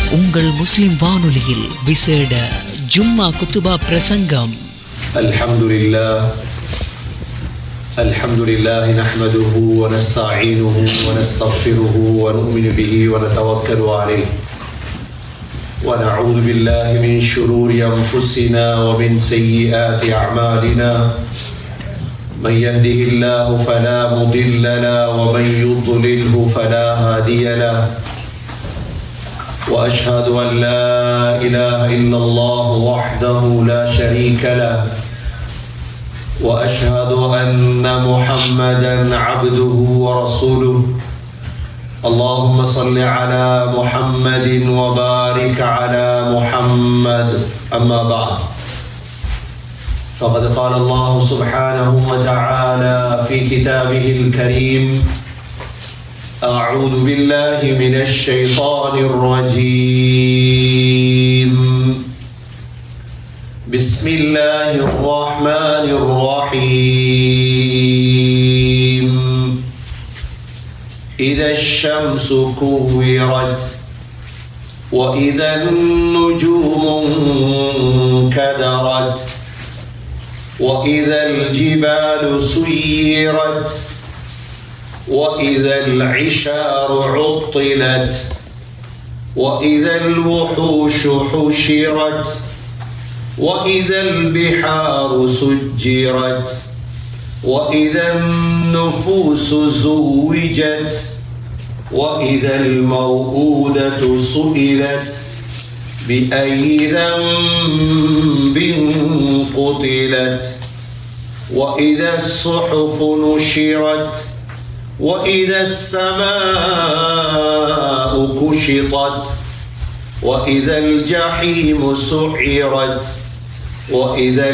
உங்கள் முஸ்லிம் வானொலியில் விசேட ஜும்மா குத்துபா பிரசங்கம் الحمد لله الحمد لله نحمده ونستعينه ونستغفره ونؤمن به ونتوكل عليه ونعوذ بالله من شرور انفسنا ومن سيئات اعمالنا من يهده الله فلا مضل له ومن يضلله فلا هادي له واشهد ان لا اله الا الله وحده لا شريك له واشهد ان محمدا عبده ورسوله اللهم صل على محمد وبارك على محمد اما بعد فقد قال الله سبحانه وتعالى في كتابه الكريم أعوذ بالله من الشيطان الرجيم بسم الله الرحمن الرحيم إذا الشمس كورت وإذا النجوم انكدرت وإذا الجبال سيرت وإذا العشار عطلت وإذا الوحوش حشرت وإذا البحار سجرت وإذا النفوس زوجت وإذا الموءودة سئلت بأي ذنب قتلت وإذا الصحف نشرت وإذا السماء كشطت وإذا الجحيم سعرت وإذا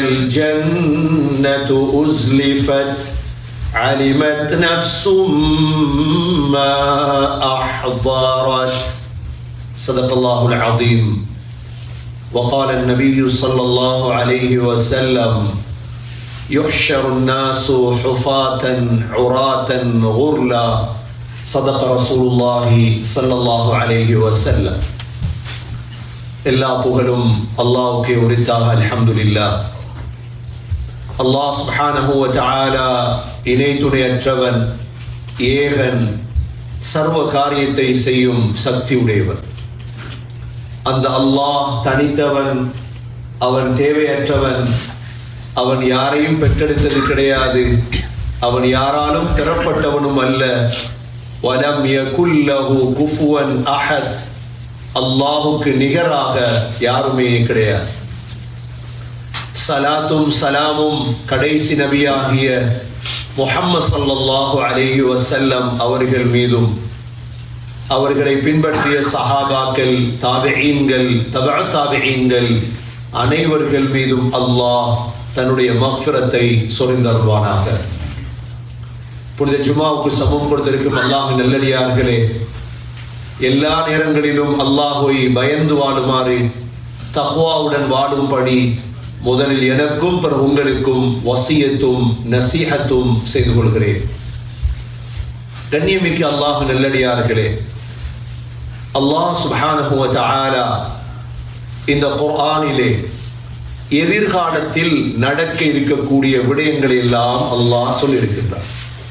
الجنة أزلفت علمت نفس ما أحضرت صدق الله العظيم وقال النبي صلى الله عليه وسلم يحشر الناس حفاة عراة غرلا صدق رسول الله صلى الله عليه وسلم எல்லா புகழும் அல்லாஹ்வுக்கே உரித்தாக அல்ஹம்துலில்லா அல்லாஹ் சுப்ஹானஹு வ தஆலா இணை துணையற்றவன் ஏகன் சர்வ காரியத்தை செய்யும் சக்தி உடையவன் அந்த அல்லாஹ் தனித்தவன் அவன் தேவையற்றவன் அவன் யாரையும் பெற்றெடுத்தது கிடையாது அவன் யாராலும் பெறப்பட்டவனும் அல்ல வலம் யகுல்லஹு குஃபுவன் அஹத் அல்லாஹுக்கு நிகராக யாருமே கிடையாது சலாத்தும் சலாமும் கடைசி நபியாகிய முஹம்மது சல்லல்லாஹு அலைஹி வசல்லம் அவர்கள் மீதும் அவர்களை பின்பற்றிய சஹாபாக்கள் தாபிஈன்கள் தபா தாபிஈன்கள் அனைவர்கள் மீதும் அல்லாஹ் தன்னுடைய மக்ஃபிரத்தை சொரிந்தருவானாக புனித ஜுமாவுக்கு சமம் கொடுத்திருக்கும் அல்லாஹின் நல்லடியார்களே எல்லா நேரங்களிலும் அல்லாஹுவை பயந்து வாழுமாறு தஹ்வாவுடன் வாழும்படி முதலில் எனக்கும் பிறகு உங்களுக்கும் வசியத்தும் நசீகத்தும் செய்து கொள்கிறேன் கண்ணியமிக்க அல்லாஹ் நல்லடியார்களே அல்லாஹ் சுப்ஹானஹு வ தஆலா இந்த குர்ஆனிலே எதிர்காலத்தில் நடக்க இருக்கக்கூடிய விடயங்களை எல்லாம் அல்லாஹ் சொல்லியிருக்கின்றார்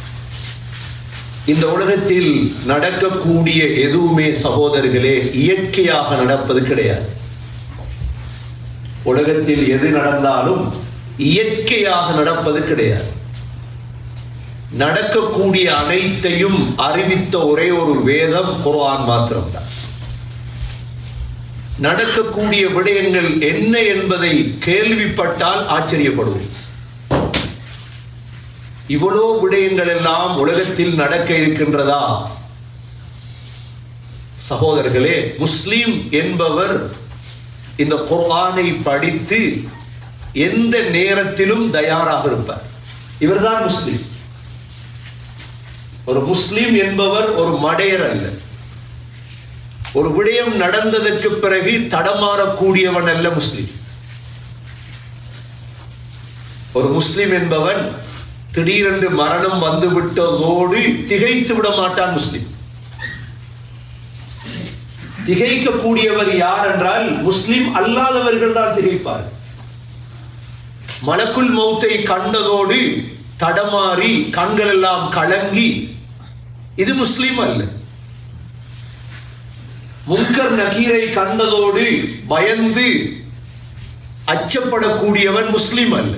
இந்த உலகத்தில் நடக்கக்கூடிய எதுவுமே சகோதரர்களே இயற்கையாக நடப்பது கிடையாது உலகத்தில் எது நடந்தாலும் இயற்கையாக நடப்பது கிடையாது நடக்கக்கூடிய அனைத்தையும் அறிவித்த ஒரே ஒரு வேதம் குர்ஆன் மாத்திரம்தான் நடக்கக்கூடிய விடயங்கள் என்ன என்பதை கேள்விப்பட்டால் ஆச்சரியப்படுவோம் இவ்வளோ விடயங்கள் எல்லாம் உலகத்தில் நடக்க இருக்கின்றதா சகோதரர்களே முஸ்லீம் என்பவர் இந்த குர்ஆனை படித்து எந்த நேரத்திலும் தயாராக இருப்பார் இவர்தான் முஸ்லீம் ஒரு முஸ்லீம் என்பவர் ஒரு மடையர் அல்ல ஒரு விடயம் நடந்ததற்கு பிறகு தடமாறக்கூடியவன் அல்ல முஸ்லீம் ஒரு முஸ்லிம் என்பவன் திடீரென்று மரணம் வந்துவிட்டதோடு திகைத்து விட மாட்டான் முஸ்லிம் திகைக்கக்கூடியவர் யார் என்றால் முஸ்லிம் அல்லாதவர்கள் தான் திகைப்பார் மலக்குல் மௌத்தை கண்டதோடு தடமாறி கண்கள் எல்லாம் கலங்கி இது முஸ்லிம் அல்ல முன்கர் நகீரை கண்டதோடு பயந்து அச்சப்படக்கூடியவன் முஸ்லிம் அல்ல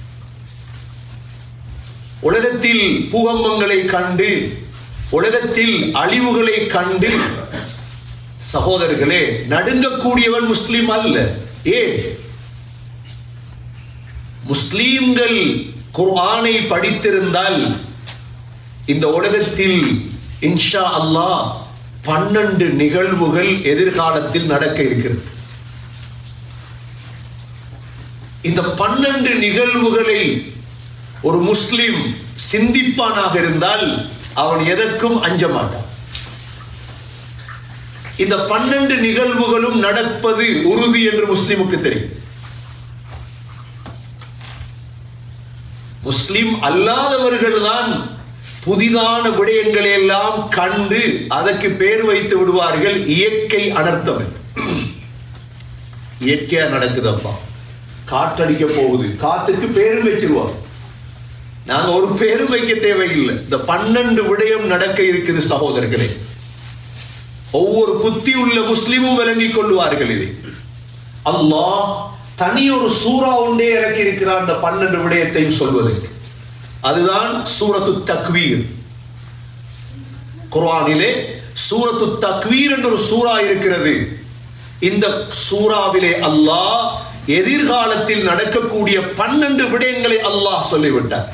உலகத்தில் பூகம்பங்களை கண்டு உலகத்தில் அழிவுகளை கண்டு சகோதரர்களே நடுங்கக்கூடியவன் முஸ்லிம் அல்ல ஏன் முஸ்லீம்கள் குர்ஆனை படித்திருந்தால் இந்த உலகத்தில் இன்ஷா அல்லாஹ் பன்னெண்டு நிகழ்வுகள் எதிர்காலத்தில் நடக்க இருக்கிறது இந்த பன்னெண்டு நிகழ்வுகளை ஒரு முஸ்லிம் சிந்திப்பானாக இருந்தால் அவன் எதற்கும் அஞ்ச மாட்டான் இந்த பன்னெண்டு நிகழ்வுகளும் நடப்பது உறுதி என்று முஸ்லிமுக்கு தெரியும் முஸ்லிம் அல்லாதவர்கள் தான் புதிதான விடயங்களை எல்லாம் கண்டு அதற்கு பேர் வைத்து விடுவார்கள் இயற்கை அனர்த்தம் இயற்கையா நடக்குதப்பா காற்றடிக்க போகுது காத்துக்கு பேரும் வச்சிருவாங்க நாங்க ஒரு பேரும் வைக்க தேவையில்லை இந்த பன்னெண்டு விடயம் நடக்க இருக்குது சகோதரர்களே ஒவ்வொரு புத்தி உள்ள முஸ்லிமும் விளங்கிக் கொள்வார்கள் இதை அல்லாஹ் தனி ஒரு சூறா உண்டே இறக்கி இருக்கிறார் அந்த பன்னெண்டு விடயத்தையும் சொல்வதற்கு அதுதான் சூரத்து தக்வீர் குர்ஆனிலே சூரத்து தக்வீர் என்ற ஒரு சூறா இருக்கிறது இந்த சூறாவிலே அல்லாஹ் எதிர்காலத்தில் நடக்கக்கூடிய பன்னெண்டு விடயங்களை அல்லாஹ் சொல்லிவிட்டார்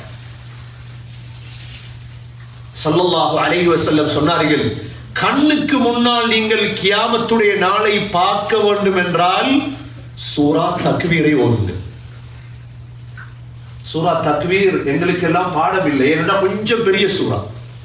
சல்லல்லாஹு அலைஹி வஸல்லம் சொன்னார்கள் கண்ணுக்கு முன்னால் நீங்கள் கியாமத்துடைய நாளை பார்க்க வேண்டும் என்றால் சூரா தக்வீரை ஓதுங்கள் சூரா தக்வீர் எங்களுக்கு எல்லாம் பாடம் இல்லை ஏன்னா கொஞ்சம் பெரிய சூறா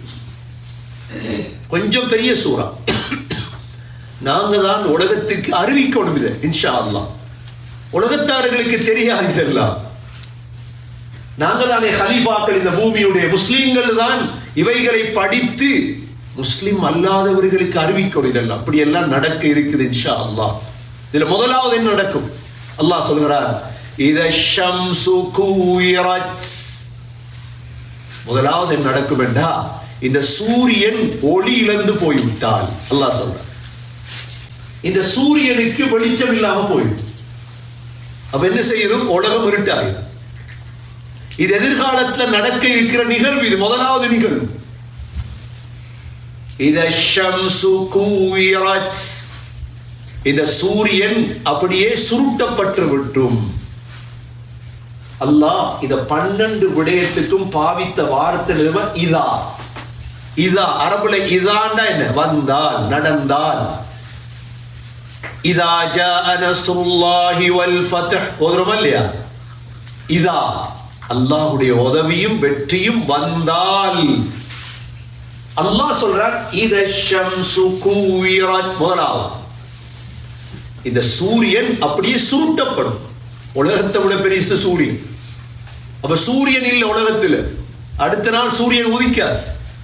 கொஞ்சம் பெரிய சூறா நாங்க தான் உலகத்துக்கு அறிவிக்கணும் இதை இன்ஷா அல்லாஹ் உலகத்தார்களுக்கு தெரியாது இதெல்லாம் நாங்க தானே ஹலீஃபாக்கள் இந்த பூமியுடைய முஸ்லீம்கள் தான் இவைகளை படித்து முஸ்லிம் அல்லாதவர்களுக்கு அறிவிக்கணும் இதெல்லாம் அப்படி எல்லாம் நடக்க இருக்குது இன்ஷா அல்லாஹ் இதுல முதலாவது என்ன நடக்கும் அல்லாஹ் சொல்கிறார் இத ஷம்சு கூயிரத் முதலாவது என்ன நடக்கும் என்றா இந்த சூரியன் ஒளி இழந்து போய்விட்டால் அல்லாஹ் சொல்றார் இந்த சூரியனுக்கு வெளிச்சம் இல்லாம போயிடும் அப்ப என்ன செய்யணும் உலகம் இருட்டாயிடும் இது எதிர்காலத்துல நடக்க இருக்கிற நிகழ்வு இது முதலாவது நிகழ்வு இத ஷம்சு கூயிரத் இந்த சூரியன் அப்படியே சுருட்டப்பட்டு விட்டும் அல்லாஹ் இத பன்னெண்டு விடயத்துக்கும் பாவித்த வார்த்தை நிறுவ இதா இதா அரபுல இதாண்டா என்ன வந்தால் நடந்தால் இதா ஜா நஸ்ருல்லாஹி வல் ஃபத்ஹ் ஓதுறோமா இல்லையா இதா அல்லாஹ்வுடைய உதவியும் வெற்றியும் வந்தால் அல்லாஹ் சொல்றார் இத ஷம்சு கூயிரத் முதலாவது இந்த சூரியன் அப்படியே சுருட்டப்படும் உலகத்தை விட பெரிய சூரியன் அப்ப சூரியன் இல்லை உலகத்தில் அடுத்த நாள் சூரியன் உதிக்காது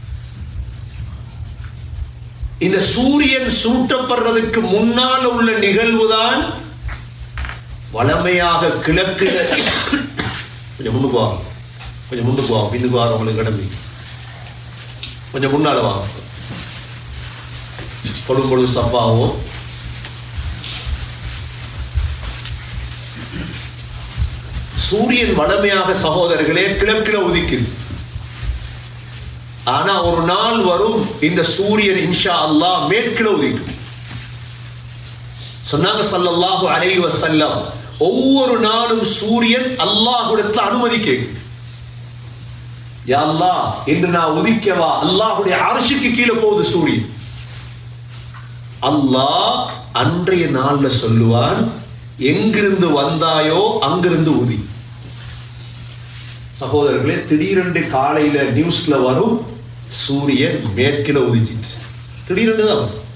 இந்த சூரியன் சுருட்டப்படுறதுக்கு முன்னால் உள்ள நிகழ்வுதான் வளமையாக கிழக்கு கொஞ்சம் முன்னுக்கு வாங்க கொஞ்சம் முன்னுக்கு வாங்க பின்னுக்கு வாங்க உங்களுக்கு கடமை கொஞ்சம் முன்னால வாங்க பொழுது பொழுது சஃபாவும் சூரியன் வடமையாக சகோதரர்களே கிழக்கில் உதிக்குது ஆனா ஒரு நாள் வரும் இந்த சூரியன் இன்ஷா அல்லாஹ் மேற்கில் உதிக்கும் சொன்னாங்க சல்லல்லாஹு அலைஹி வஸல்லம் ஒவ்வொரு நாளும் சூரியன் அல்லாஹ்விடத்துல அனுமதி கேட்கும் யா அல்லாஹ் இன்று நான் உதிக்கவா அல்லாஹ்வுடைய அரிசிக்கு கீழே போகுது சூரியன் அல்லாஹ் அன்றைய நாள்ல சொல்லுவான் எங்கிருந்து வந்தாயோ அங்கிருந்து உதி சகோதரர்களே திடீரென்று காலையில நியூஸ்ல வரும் சூரியன் மேற்கில உதிச்சிட்டு திடீரென்று தான் வரும்.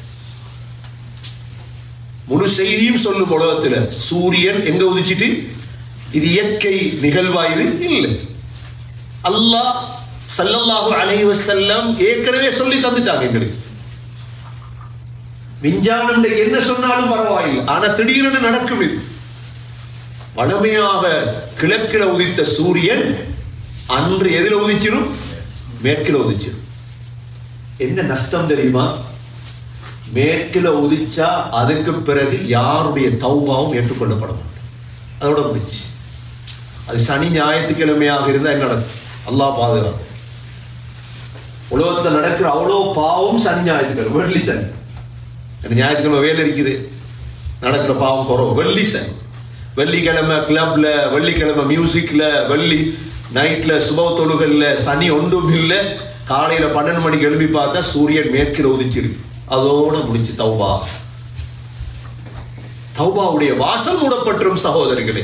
முழு செய்தியும் சொல்லும் உலகத்துல சூரியன் எங்க உதிச்சிட்டு இது இயற்கை நிகழ்வா இது இல்லை அல்லாஹ் ஸல்லல்லாஹு அலைஹி வஸல்லம் ஏற்கனவே சொல்லி தந்துட்டாங்க எங்களுக்கு விஞ்ஞானம் என்ன சொன்னாலும் பரவாயில்லை ஆனா திடீரென நடக்கும் இது வளமையாக கிழக்கில உதித்த சூரியன் அன்று எதில் உதிச்சிரும் மேற்கில உதிச்சிரும் என்ன நஷ்டம் தெரியுமா மேற்கில உதிச்சா அதுக்கு பிறகு யாருடைய தௌபாவும் ஏற்றுக்கொள்ளப்பட மாட்டோம் அதோட முடிச்சு அது சனி ஞாயிற்றுக்கிழமையாக இருந்தால் என்ன நடக்கும் அல்லாஹ் பாதுகாப்பு உலகத்தில் நடக்கிற அவ்வளோ பாவம் சனி ஞாயிற்றுக்கிழமை வெள்ளி சனி எனக்கு ஞாயிற்றுக்கிழமை வேலை இருக்குது நடக்கிற பாவம் குறவு வெள்ளி சனி வெள்ளிக்கிழமை கிளப்ல வெள்ளிக்கிழமை மியூசிக்ல வெள்ளி நைட்ல சுப தொழுகல்ல சனி ஒன்றும் இல்லை காலையில பன்னெண்டு மணிக்கு எழுப்பி பார்த்தா சூரியன் மேற்கில் உதிச்சிருக்கு அதோட முடிஞ்சு தௌபா தௌபாவுடைய வாசல் மூடப்பட்டிரும் சகோதரர்களே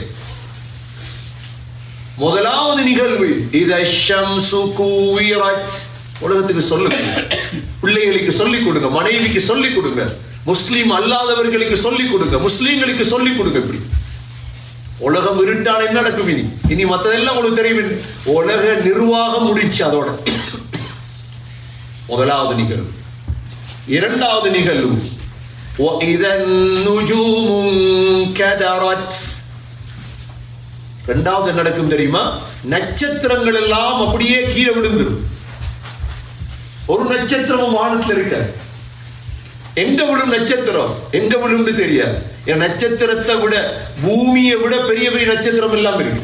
முதலாவது நிகழ்வு இத ஷம்சு கூவிரத் உலகத்துக்கு சொல்லுங்க பிள்ளைகளுக்கு சொல்லிக் கொடுங்க மனைவிக்கு சொல்லிக் கொடுங்க முஸ்லீம் அல்லாதவர்களுக்கு சொல்லிக் கொடுங்க முஸ்லீம்களுக்கு சொல்லிக் கொடுங்க இப்படி உலகம் இருட்டான என்ன நடக்கும் இனி இனி மத்ததெல்லாம் உங்களுக்கு தெரியும் உலக நிர்வாகம் முடிச்சு அதோட முதலாவது நிகழ்வு இரண்டாவது நிகழ்வு وَإِذَا النُّجُومُ انكَدَرَتْ ரெண்டாவது என்ன நடக்கும் தெரியுமா நட்சத்திரங்கள் எல்லாம் அப்படியே கீழே விழுந்துடும் ஒரு நட்சத்திரமும் வானத்தில் இருக்க எங்க விழும் நட்சத்திரம் எங்க விழும்னு தெரியாது என் நட்சத்திரத்தை விட பூமியை விட பெரிய பெரிய நட்சத்திரம் எல்லாம் இருக்கு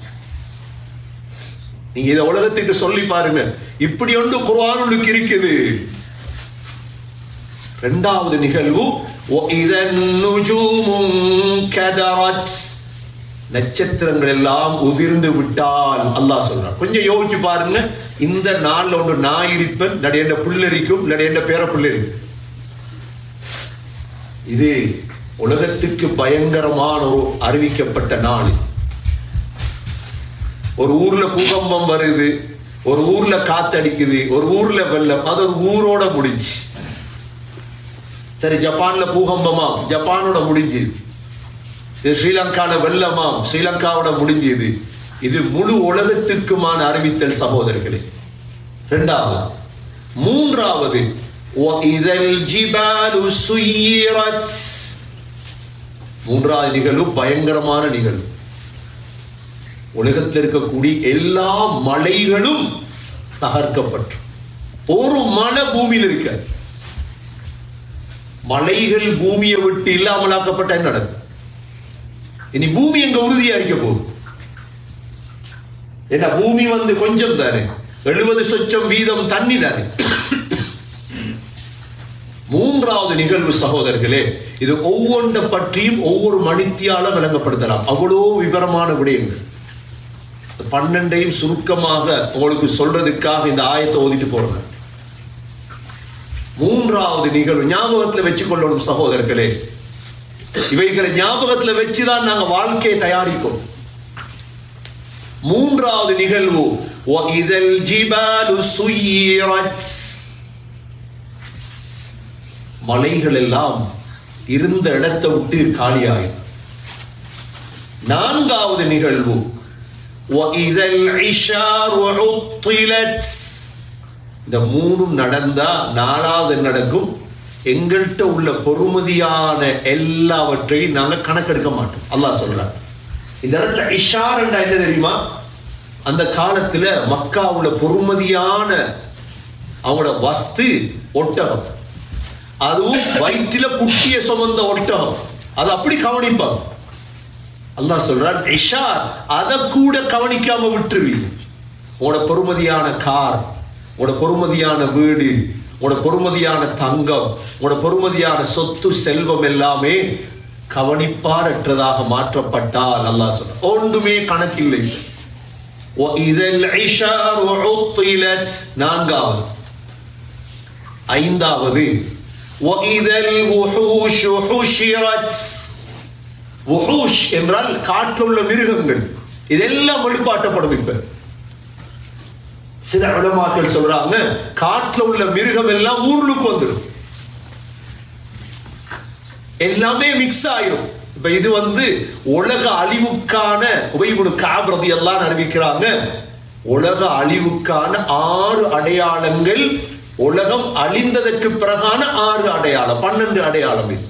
நீங்க இதை உலகத்துக்கு சொல்லி பாருங்க இப்படி ஒன்று குர்ஆனுக்கு இருக்குது இரண்டாவது நிகழ்வு وَإِذَا النُّجُومُ انكَدَرَتْ நட்சத்திரங்கள் எல்லாம் உதிர்ந்து விட்டால் அல்லாஹ் சொல்றான் கொஞ்சம் யோசிச்சு பாருங்க இந்த நாள்ல ஒன்று நான் இருப்பேன் இல்லாடி என்ற பிள்ளரிக்கும் இல்லாடி என்ற பேர பிள்ளரிக்கும் இது உலகத்துக்கு பயங்கரமான ஒரு அறிவிக்கப்பட்ட நாள் ஒரு ஊர்ல பூகம்பம் வருது ஒரு ஊர்ல காத்தடிக்குது ஒரு ஊர்ல வெள்ளம் அது ஒரு ஊரோட முடிஞ்சு சரி ஜப்பான்ல பூகம்பமா ஜப்பானோட முடிஞ்சுது இது ஸ்ரீலங்கால வெள்ளமாம் ஸ்ரீலங்காவோட முடிஞ்சது இது முழு உலகத்துக்குமான அறிவித்தல் சகோதரர்களே இரண்டாவது மூன்றாவது وَإِذَا الْجِبَالُ سُيِّرَتْ மூன்றாவது நிகழ்வு பயங்கரமான நிகழ்வு உலகத்தில் இருக்கக்கூடிய எல்லா மலைகளும் தகர்க்கப்பட்டு ஒரு மலை பூமியில் இருக்க மலைகள் பூமியை விட்டு இல்லாமலாக்கப்பட்ட என்ன நடக்கும் இனி பூமி எங்க உறுதியா இருக்க போகுது ஏன்னா பூமி வந்து கொஞ்சம் தானே எழுபது சொச்சம் வீதம் தண்ணி தானே மூன்றாவது நிகழ்வு சகோதரர்களே இது ஒவ்வொன்றை பற்றியும் ஒவ்வொரு மணித்தியால விளங்கப்படுத்தலாம் அவ்வளோ விவரமான விடயங்கள் பன்னெண்டையும் சுருக்கமாக உங்களுக்கு சொல்றதுக்காக இந்த ஆயத்தை ஓதிட்டு போறேன் மூன்றாவது நிகழ்வு ஞாபகத்துல வச்சுக்கொள்ளணும் சகோதரர்களே இவைகளை ஞாபகத்துல வச்சுதான் நாங்க வாழ்க்கையை தயாரிக்கும் மூன்றாவது நிகழ்வு وَإِذَا الْجِبَالُ سُيِّرَتْ மலைகள் எல்லாம் இருந்த இடத்தை விட்டு காலியாயிரும் நான்காவது நிகழ்வு وَإِذَا الْعِشَارُ عُطِّلَتْ இந்த மூணும் நடந்தா நாலாவது நடக்கும் எங்கள்கிட்ட உள்ள பொறுமதியான எல்லாவற்றையும் நாங்க கணக்கெடுக்க மாட்டோம் அல்லாஹ் சொல்றார் இந்த இடத்துல இஷார் என்ன தெரியுமா அந்த காலத்துல மக்கா உள்ள பொறுமதியான அவங்களோட வஸ்து ஒட்டகம் அதுவும் வயிற்றில குட்டிய சுமந்த ஒட்டகம் அது அப்படி கவனிப்பாங்க அல்லாஹ் சொல்றார் இஷார் அதை கூட கவனிக்காம விட்டுருவீங்க உங்களோட பொறுமதியான கார் உங்களோட பொறுமதியான வீடு உங்களோட பொறுமதியான தங்கம் உங்களோட பொறுமதியான சொத்து செல்வம் எல்லாமே கவனிப்பாரற்றதாக மாற்றப்பட்டால் அல்லாஹ் சொல்ற ஒன்றுமே கணக்கில்லை وَإِذَا الْعِشَارُ عُطِّلَتْ நான்காவது ஐந்தாவது وَإِذَا الْوُحُوشُ حُشِرَتْ wuhush என்றால் காற்றில் உள்ள மிருகங்கள் இதெல்லாம் வெளிப்பாட்டப்படும் இப்ப சில உலமாக்கள் சொல்றாங்க காட்டுல உள்ள மிருகம் எல்லாம் ஊர்லுக்கு வந்துடும் எல்லாமே மிக்ஸ் ஆயிரும் இப்ப இது வந்து உலக அழிவுக்கான உபயோக காபிரதி எல்லாம் அறிவிக்கிறாங்க உலக அழிவுக்கான ஆறு அடையாளங்கள் உலகம் அழிந்ததற்கு பிறகான ஆறு அடையாளம் பன்னெண்டு அடையாளம் இது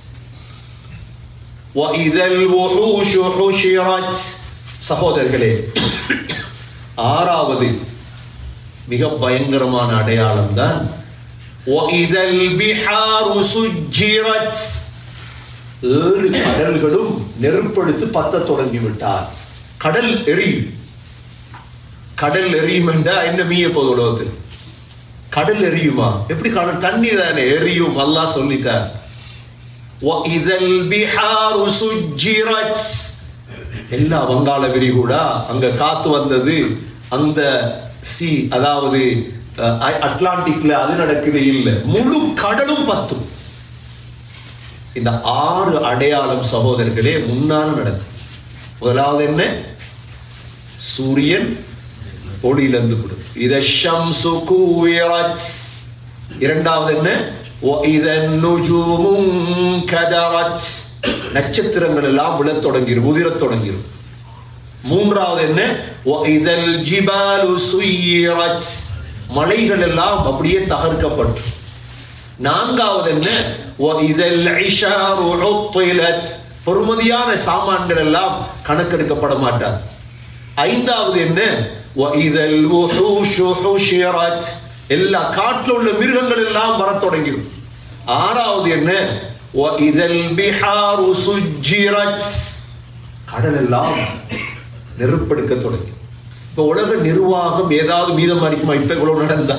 وَإِذَا الْوُحُوشُ حُشِرَتْ சகோதரர்களே ஆறாவது மிக பயங்கரமான அடையாளம் தான் وَإِذَا الْبِحَارُ سُجِّرَتْ ஏழு கடல்களும் நெருப்படுத்து பத்த தொடங்கி விட்டார் கடல் எரியும் கடல் எரியும் என்றா என்ன மீய போது உலகத்தில் கடல் எரியுமா எப்படி கடல் தண்ணி தானே எரியும் அல்லாஹ் சொல்லிட்டார் وَإِذَا الْبِحَارُ سُجِّرَتْ எல்லா வங்காள விரிகுடா அங்க காத்து வந்தது அந்த சி அதாவது அஹ், அ- அட்லாண்டிக்ல அது நடக்குது இல்ல முழு கடலும் பத்தும் இந்த ஆறு அடையாளம் சகோதரர்களே முன்னால் நடக்கும் முதலாவது என்ன சூரியன் ஒளியிலிருந்து விடும் இத ஷம்சு கூவிரத் இரண்டாவது என்ன وَإِذَا النُّجُومُ انكَدَرَتْ நட்சத்திரங்கள் எல்லாம் விழத் தொடங்கிடும் உதிரத் தொடங்கிடும் மூன்றாவது என்ன وَإِذَا الْجِبَالُ سُيِّرَتْ மலைகள் எல்லாம் அப்படியே தகர்க்கப்பட்டு நான்காவது என்ன وَإِذَا الْعِشَارُ عُطِّلَتْ பொறுமதியான சாமான்கள் எல்லாம் கணக்கெடுக்கப்பட மாட்டார் ஐந்தாவது என்ன وَإِذَا الْوُحُوشُ حُشِرَتْ எல்லா காட்டில் உள்ள மிருகங்கள் எல்லாம் வரத் தொடங்கிடும் ஆறாவது என்ன وَإِذَا الْبِحَارُ سُجِّرَتْ கடல் எல்லாம் நெருப்பெடுக்க தொடங்கி இப்ப உலக நிர்வாகம் ஏதாவது மீதம் அடிக்குமா இப்ப இவ்வளவு நடந்தா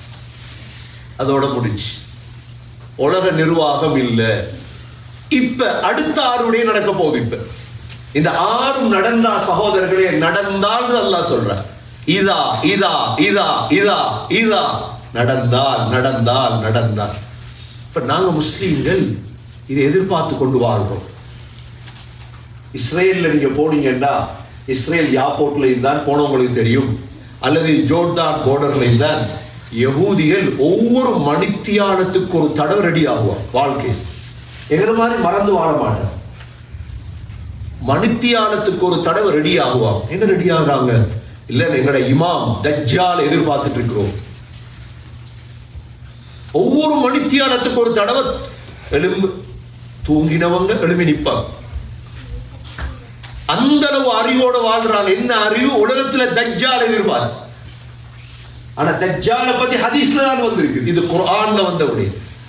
அதோட முடிஞ்சு உலக நிர்வாகம் இல்ல இப்ப அடுத்த ஆறுடைய நடக்க போகுது இப்ப இந்த ஆறும் நடந்தா சகோதரர்களே நடந்தால் அல்லாஹ் சொல்ற இதா இதா இதா இதா இதா நடந்தால் நடந்தால் நடந்தால் இப்ப நாங்க முஸ்லீம்கள் இதை எதிர்பார்த்து கொண்டு வாழ்றோம் இஸ்ரேல்ல நீங்க போனீங்கன்னா இஸ்ரேல் யாப்போர்ட்ல இருந்தான் போனவங்களுக்கு தெரியும் அல்லது ஜோர்டான் பார்டர்ல இருந்தான் யகூதிகள் ஒவ்வொரு மணித்தியானத்துக்கு ஒரு தடவை ரெடி ஆகுவான் வாழ்க்கை எங்கிற மாதிரி மறந்து வாழ மாட்டான் மணித்தியானத்துக்கு ஒரு தடவை ரெடி ஆகுவான் என்ன ரெடி ஆகுறாங்க இல்ல எங்கட இமாம் தஜ்ஜால் எதிர்பார்த்துட்டு இருக்கிறோம் ஒவ்வொரு மணித்தியானத்துக்கு ஒரு தடவை எலும்பு தூங்கினவங்க எழுப்பி நிப்பாங்க அந்த அளவு அறிவோட வாழ்றாங்க என்ன அறிவு உலகத்துல தஜ்ஜால் எதிர்பார்த்து ஆனா தஜ்ஜால பத்தி ஹதீஸ்ல தான் வந்திருக்கு இது குர்ஆன்ல வந்தபடி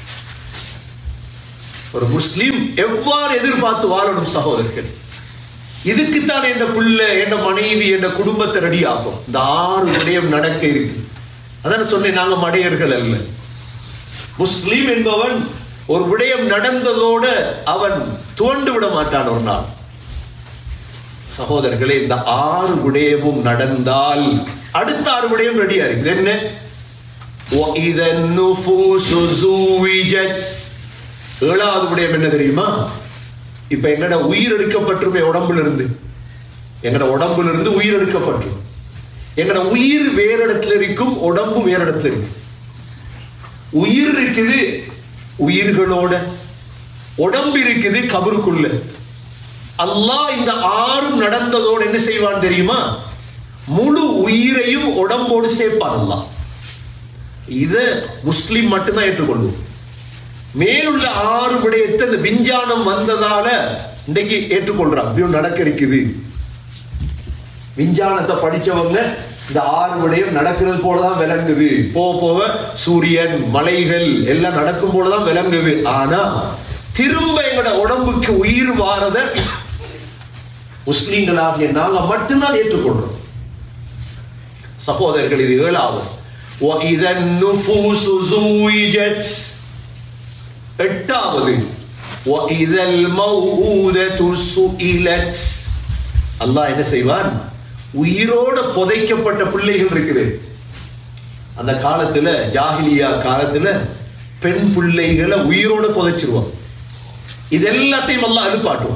ஒரு முஸ்லீம் எவ்வாறு எதிர்பார்த்து வாழணும் சகோதரர்கள் இதுக்குத்தான் என் பிள்ளை என் மனைவி என் குடும்பத்தை ரெடி ஆகும் இந்த ஆறு விடயம் நடக்க இருக்கு அதான் சொன்னேன் நாங்க மடையர்கள் அல்ல முஸ்லீம் என்பவன் ஒரு விடயம் நடந்ததோட அவன் துவண்டு விட மாட்டான் ஒரு நாள் சகோதரர்களே இந்த ஆறு விடயமும் நடந்தால் அடுத்த ஆறு விடயம் ரெடியா இருக்குது என்ன وَإِذَا النُّفُوسُ زُوِّجَتْ ஏழாவது விடயம் என்ன தெரியுமா இப்ப எங்கட உயிர் எடுக்கப்பட்டுருமே உடம்புல இருந்து எங்கட உடம்புல இருந்து உயிர் எடுக்கப்பட்டுரும் எங்கட உயிர் வேற இடத்துல இருக்கும் உடம்பு வேற இடத்துல இருக்கு உயிர் இருக்குது உயிர்களோட உடம்பு இருக்குது கபருக்குள்ள அல்லாஹ் இந்த ஆறும் நடந்ததோடு என்ன செய்வான் தெரியுமா முழு உயிரையும் உடம்போடு சேர்ப்பான் அல்லாஹ் இத முஸ்லிம் மட்டும்தான் ஏற்றுக்கொள்வோம் மேலுள்ள ஆறு விடயத்தை இந்த விஞ்ஞானம் வந்ததால இன்றைக்கு ஏற்றுக்கொள்றான் இப்படியும் நடக்க இருக்குது விஞ்ஞானத்தை படிச்சவங்க இந்த ஆறு விடயம் நடக்கிறது போலதான் விளங்குது போக போக சூரியன் மலைகள் எல்லாம் நடக்கும் போலதான் விளங்குது ஆனா திரும்ப எங்களோட உடம்புக்கு உயிர் வாரத முஸ்லீம்களாகிய நாங்க மட்டும்தான் ஏற்றுக்கொள்றோம் சகோதரர்கள் இது ஏழாவது وَإِذَا النُّفُوسُ زُوِّجَتْ எட்டாவது وَإِذَا الْمَوْءُودَةُ سُئِلَتْ அல்லாஹ் என்ன செய்வான் உயிரோட புதைக்கப்பட்ட பிள்ளைகள் இருக்குது அந்த காலத்துல ஜாஹிலியா காலத்துல பெண் பிள்ளைகளை உயிரோட புதைச்சிருவான் இது எல்லாத்தையும் அல்லாஹ் அனுப்பாட்டுவான்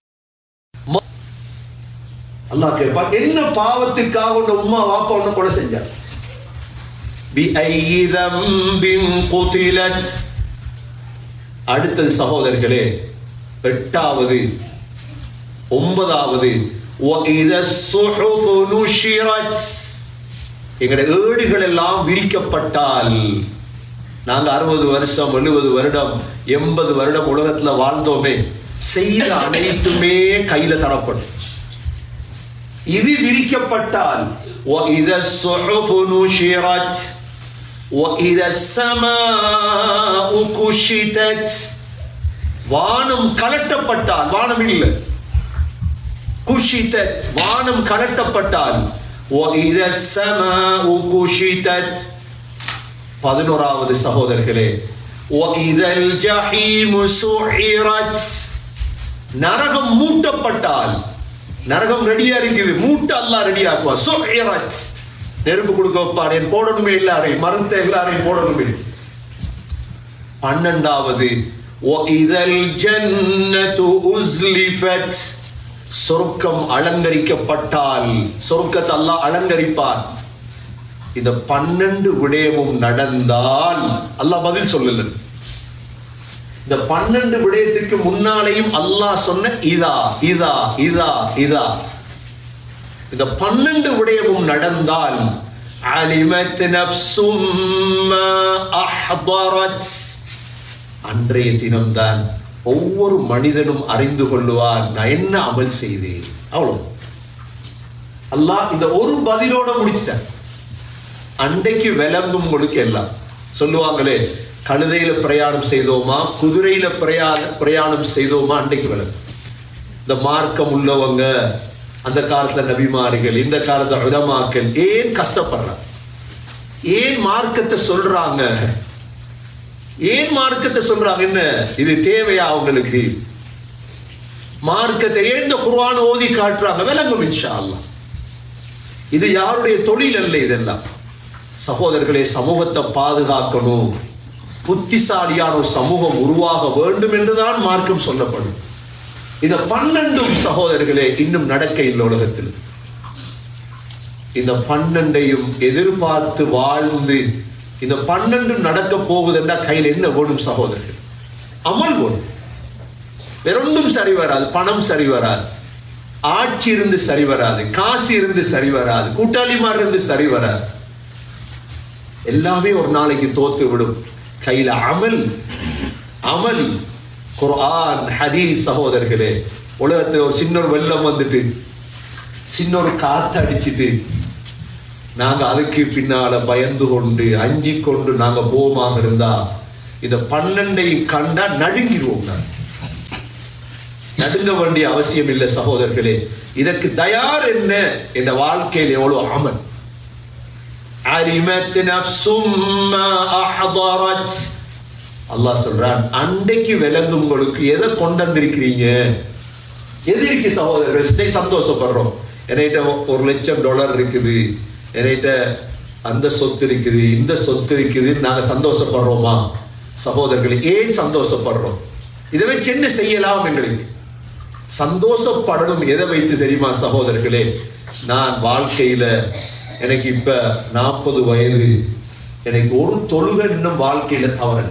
அல்லாஹ் கேட்பான் என்ன பாவத்துக்காக உன்னை உம்மா வாப்பா உன்னை கொலை செஞ்சான் بِأَيِّ ذَنبٍ قُتِلَتْ அடுத்தது சகோதரர்களே எட்டாவது ஒன்பதாவது وَإِذَا الصُّحُفُ نُشِرَتْ எங்களுடைய ஏடுகள் எல்லாம் விரிக்கப்பட்டால் நாங்க அறுபது வருஷம் எழுபது வருடம் எண்பது வருடம் உலகத்துல வாழ்ந்தோமே செய்த அனைத்துமே கையில தரப்படும் இது விரிக்கப்பட்டால் وَإِذَا الصُّحُفُ نُشِرَتْ وَإِذَا السَّمَاءُ كُشِطَتْ வானம் கலட்டப்பட்டால் வானம் இல்லை குஷிதத் வானம் கலட்டப்பட்டால் وَإِذَا السَّمَاءُ كُشِطَتْ பதினோராவது சகோதரர்களே وَإِذَا الْجَحِيمُ سُعِرَتْ நரகம் மூட்டப்பட்டால் நரகம் ரெடியா இருக்குது மூட்ட அல்லாஹ் ரெடி ஆக்குவா சுஇரத் நெருப்பு கொடுக்க வைப்பார் என் போடணுமே எல்லாரையும் மறுத்த எல்லாரையும் போடணுமே பன்னெண்டாவது وَإِذَا الْجَنَّةُ أُزْلِفَتْ சொர்க்கம் அலங்கரிக்கப்பட்டால் சொர்க்கத்தை அல்லாஹ் அலங்கரிப்பார் இந்த பன்னெண்டு விடயமும் நடந்தால் அல்லாஹ் பதில் சொல்லல இந்த பன்னெண்டு விடயத்துக்கு முன்னாலேயும் அல்லாஹ் சொன்ன இதா இதா இதா இதா இந்த பன்னெண்டு விடயமும் நடந்தால் அலிமத் நஃப்சும் மா அஹ்தரத் அன்றைய தினம்தான் ஒவ்வொரு மனிதனும் அறிந்து கொள்ளுவார் நான் என்ன அமல் செய்தேன் அவ்வளவு அல்லாஹ் இந்த ஒரு பதிலோட முடிச்சிட்டேன் அன்றைக்கு விளங்கும் உங்களுக்கு எல்லாம் சொல்லுவாங்களே கழுதையில பிரயாணம் செய்தோமா குதிரையில பிரயா பிரயாணம் செய்தோமா அன்றைக்கு விளங்கும் இந்த மார்க்கம் உள்ளவங்க அந்த காலத்துல நபிமார்கள் இந்த காலத்துல உலமாக்கள் ஏன் கஷ்டப்படுறாங்க ஏன் மார்க்கத்தை சொல்றாங்க ஏன் மார்க்கத்தை சொல்றாங்க என்ன இது தேவையா அவங்களுக்கு மார்க்கத்தை ஏன் இந்த குர்ஆன் ஓதி காட்டுறாங்க விளங்கும் இன்ஷா அல்லாஹ் இது யாருடைய தொழில் அல்ல இதெல்லாம் சகோதரர்களே சமூகத்தை பாதுகாக்கணும் புத்திசாலியான ஒரு சமூகம் உருவாக வேண்டும் என்றுதான் மார்க்கம் சொல்லப்படும் இந்த பன்னெண்டும் சகோதரர்களே இன்னும் நடக்க இல்லை உலகத்தில் இந்த பன்னெண்டையும் எதிர்பார்த்து வாழ்ந்து இந்த பன்னெண்டும் நடக்க போகுதுன்னா கையில் என்ன வேணும் சகோதரர்கள் அமல் வேணும் வேறொன்றும் சரி வராது பணம் சரி வராது ஆட்சி இருந்து சரி வராது காசு இருந்து சரி வராது கூட்டாளிமார் இருந்து சரி வராது எல்லாமே ஒரு நாளைக்கு தோத்து விடும் கையில அமல் அமல் குர்ஆன் ஹதீஸ் சகோதரர்களே உலகத்துல ஒரு சின்ன ஒரு வெள்ளம் வந்துட்டு சின்ன ஒரு காத்து அடிச்சிட்டு நாங்க அதுக்கு பின்னால பயந்து கொண்டு அஞ்சி கொண்டு நாங்க போமாக இருந்தா இந்த பன்னெண்டை கண்டா நடுங்கிடுவோம் நாங்க நடுங்க வேண்டிய அவசியம் இல்லை சகோதரர்களே இதற்கு தயார் என்ன என்ற வாழ்க்கையில் எவ்வளவு அமல் அலிமத் நஃப்சும் மா அஹ்தரத் அல்லாஹ் சொல்றான் அன்றைக்கு விளங்கும் உங்களுக்கு எதை கொண்டு வந்திருக்கிறீங்க எது இருக்கு சகோதரர்கள் இன்னைக்கு சந்தோஷப்படுறோம் என்கிட்ட ஒரு லட்சம் டாலர் இருக்குது என்கிட்ட அந்த சொத்து இருக்குது இந்த சொத்து இருக்குது நாங்க சந்தோஷப்படுறோமா சகோதரர்களே ஏன் சந்தோஷப்படுறோம் இதை வச்சு என்ன செய்யலாம் எங்களுக்கு சந்தோஷப்படணும் எதை வைத்து தெரியுமா சகோதரர்களே நான் வாழ்க்கையில எனக்கு இப்ப நாற்பது வயது எனக்கு ஒரு தொழுகை இன்னும் வாழ்க்கையில தவறு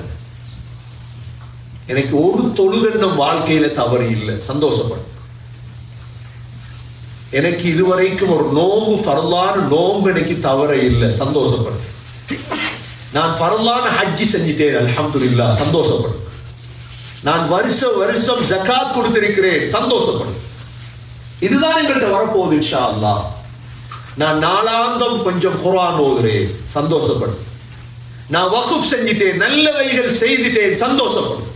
எனக்கு ஒரு தொழுகை இன்னும் வாழ்க்கையில தவறு இல்லை சந்தோஷப்படும் எனக்கு இதுவரைக்கும் ஒரு நோம்பு ஃபரலான நோம்பு எனக்கு தவற இல்லை சந்தோஷப்படும் நான் ஃபரலான ஹஜ்ஜி செஞ்சிட்டேன் அல்ஹம்துலில்லாஹ் சந்தோஷப்படும் நான் வருஷ வருஷம் ஜகாத் கொடுத்திருக்கிறேன் சந்தோஷப்படும் இதுதான் எங்கள்கிட்ட வரப்போகுது இன்ஷா அல்லாஹ் நான் நாளாந்தம் கொஞ்சம் குர்ஆன் ஓதுறேன் சந்தோஷப்படும் நான் வகுப் செஞ்சிட்டேன் நல்லவைகள் செய்துட்டேன் சந்தோஷப்படும்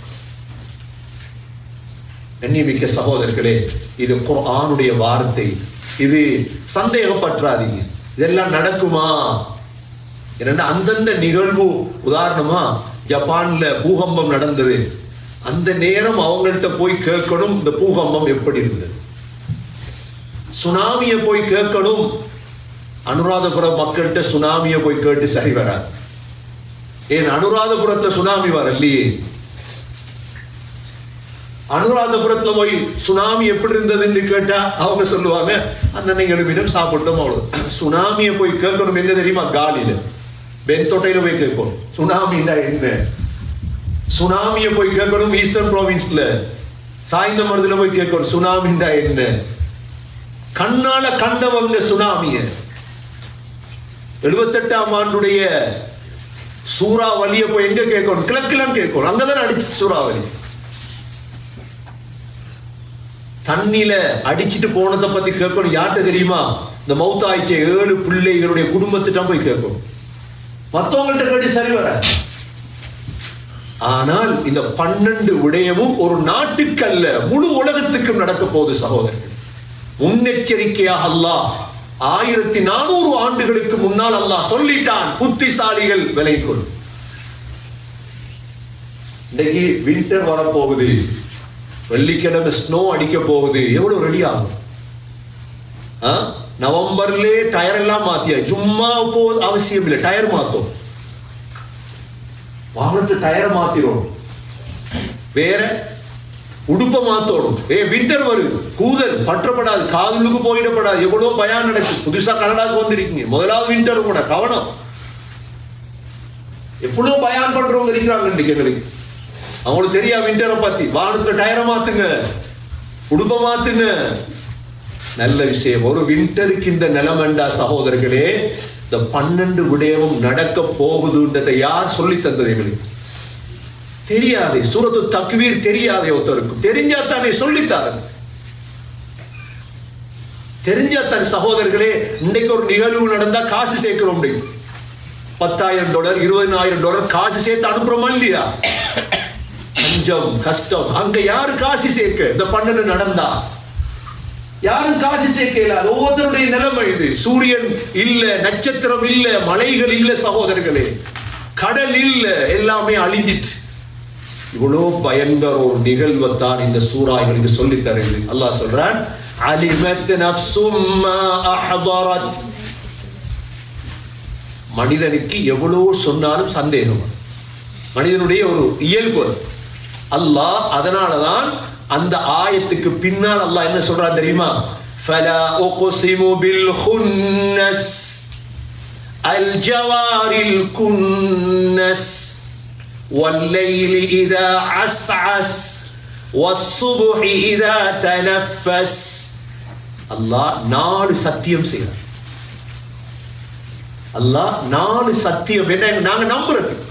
கண்ணியமிக்க சகோதரர்களே இது குர்ஆனுடைய வார்த்தை இது சந்தேகப்பற்றாதீங்க இதெல்லாம் நடக்குமா ஏன்னா அந்தந்த நிகழ்வு உதாரணமா ஜப்பான்ல பூகம்பம் நடந்தது அந்த நேரம் அவங்கள்ட்ட போய் கேட்கணும் இந்த பூகம்பம் எப்படி இருந்தது சுனாமியை போய் கேட்கணும் அனுராதபுரம் மக்கள்கிட்ட சுனாமியை போய் கேட்டு சரி வராது ஏன் அனுராதபுரத்துல சுனாமி வரலையே அனுராதபுரத்துல போய் சுனாமி எப்படி இருந்ததுன்னு கேட்டா அவங்க சொல்லுவாங்க அந்த நீங்க எழுப்பிடும் சாப்பிட்டோம் அவ்வளவு சுனாமியை போய் கேட்கணும் எங்க தெரியுமா காலியில பென்தொட்டையில போய் கேட்கணும் சுனாமின்னா என்ன சுனாமியை போய் கேட்கணும் ஈஸ்டர்ன் ப்ராவின்ஸ்ல சாய்ந்த மருதுல போய் கேட்கணும் சுனாமின்னா என்ன கண்ணால கண்டவங்க சுனாமிய எழுபத்தெட்டாம் ஆண்டுடைய சூறாவளியை போய் எங்க கேட்கணும் கிழக்குலாம் கேட்கணும் அங்கதான் அடிச்சு சூறாவளி தண்ணியில அடிச்சிட்டு போனதை பத்தி கேட்கணும் யார்கிட்ட தெரியுமா இந்த மௌத்தாய்ச்ச ஏழு பிள்ளைகளுடைய குடும்பத்திட்ட போய் கேட்கணும் மத்தவங்கள்ட்ட கேட்டு சரி வர ஆனால் இந்த பன்னெண்டு விடயமும் ஒரு நாட்டுக்கல்ல முழு உலகத்துக்கும் நடக்க போகுது சகோதரர்கள் முன்னெச்சரிக்கையாக அல்லாஹ் ஆயிரத்தி நானூறு ஆண்டுகளுக்கு முன்னால் அல்லாஹ் சொல்லிட்டான் புத்திசாலிகள் விலை கொள் இன்னைக்கு வின்டர் வரப்போகுது வெள்ளிக்கிழமை ஸ்னோ அடிக்க போகுது எவ்வளவு ரெடி ஆகும் ஆ? நவம்பர்லயே டயர் எல்லாம் மாத்தியா சும்மா போ அவசியம் இல்லை டயர் மாத்தோம் வாகனத்து டயர் மாத்திரும் வேற உடுப்ப மாத்தோடும் ஏ வின்டர் வருது கூதல் பற்றப்படாது காதலுக்கு போயிடப்படாது எவ்வளவு பயம் நடக்குது புதுசா கனடாக்கு வந்திருக்கீங்க முதலாவது வின்டர் கூட கவனம் எவ்வளவு பயான் பண்றவங்க இருக்கிறாங்க இன்னைக்கு எங்களுக்கு அவங்களுக்கு தெரியா வின்டரை பத்தி வாகனத்துல டயரை மாத்துங்க உடுப்ப மாத்துங்க நல்ல விஷயம் ஒரு வின்டருக்கு இந்த நிலமண்டா சகோதரர்களே இந்த பன்னெண்டு விடயமும் நடக்க போகுதுன்றதை யார் சொல்லி தந்தது எங்களுக்கு தெரியாது சூரத்து தக்வீர் தெரியாதே ஒருத்தருக்கும் தெரிஞ்சா தானே சொல்லித்தாரு தெரிஞ்சா தான் சகோதரர்களே இன்னைக்கு ஒரு நிகழ்வு நடந்தா காசு சேர்க்கிறோம் இன்னைக்கு. பத்தாயிரம் டாலர் இருபதாயிரம் டாலர் காசு சேர்த்து அனுப்புறோமா இல்லையா பஞ்சம் கஷ்டம் அங்க யாரு காசு சேர்க்க இந்த பன்னெண்டு நடந்தா யாரும் காசு சேர்க்கல அது ஒவ்வொருத்தருடைய நிலைமை இது சூரியன் இல்ல நட்சத்திரம் இல்ல மலைகள் இல்ல சகோதரர்களே கடல் இல்ல எல்லாமே அழிஞ்சிட்டு இவ்வளோ பயங்கர ஒரு நிகழ்வைத்தான் இந்த சூறா இவருக்கு சொல்லி தருது அல்லாஹ் சொல்றான் அலிமத் நஃப்சும் மா அஹ்தரத் மனிதனுக்கு எவ்வளோ சொன்னாலும் சந்தேகம் வரும். மனிதனுடைய ஒரு இயல்பு அது. அல்லாஹ் அதனால தான் அந்த ஆயத்துக்கு பின்னால் அல்லாஹ் என்ன சொல்றான் தெரியுமா فلا أقسم بالخنس الجوار الكنس والليل إذا عسعس والصبح إذا تنفس அல்லாஹ் நாலு சத்தியம் செய்யறான் அல்லாஹ் நாலு சத்தியம் என்ன நாங்க நம்புறதுக்கு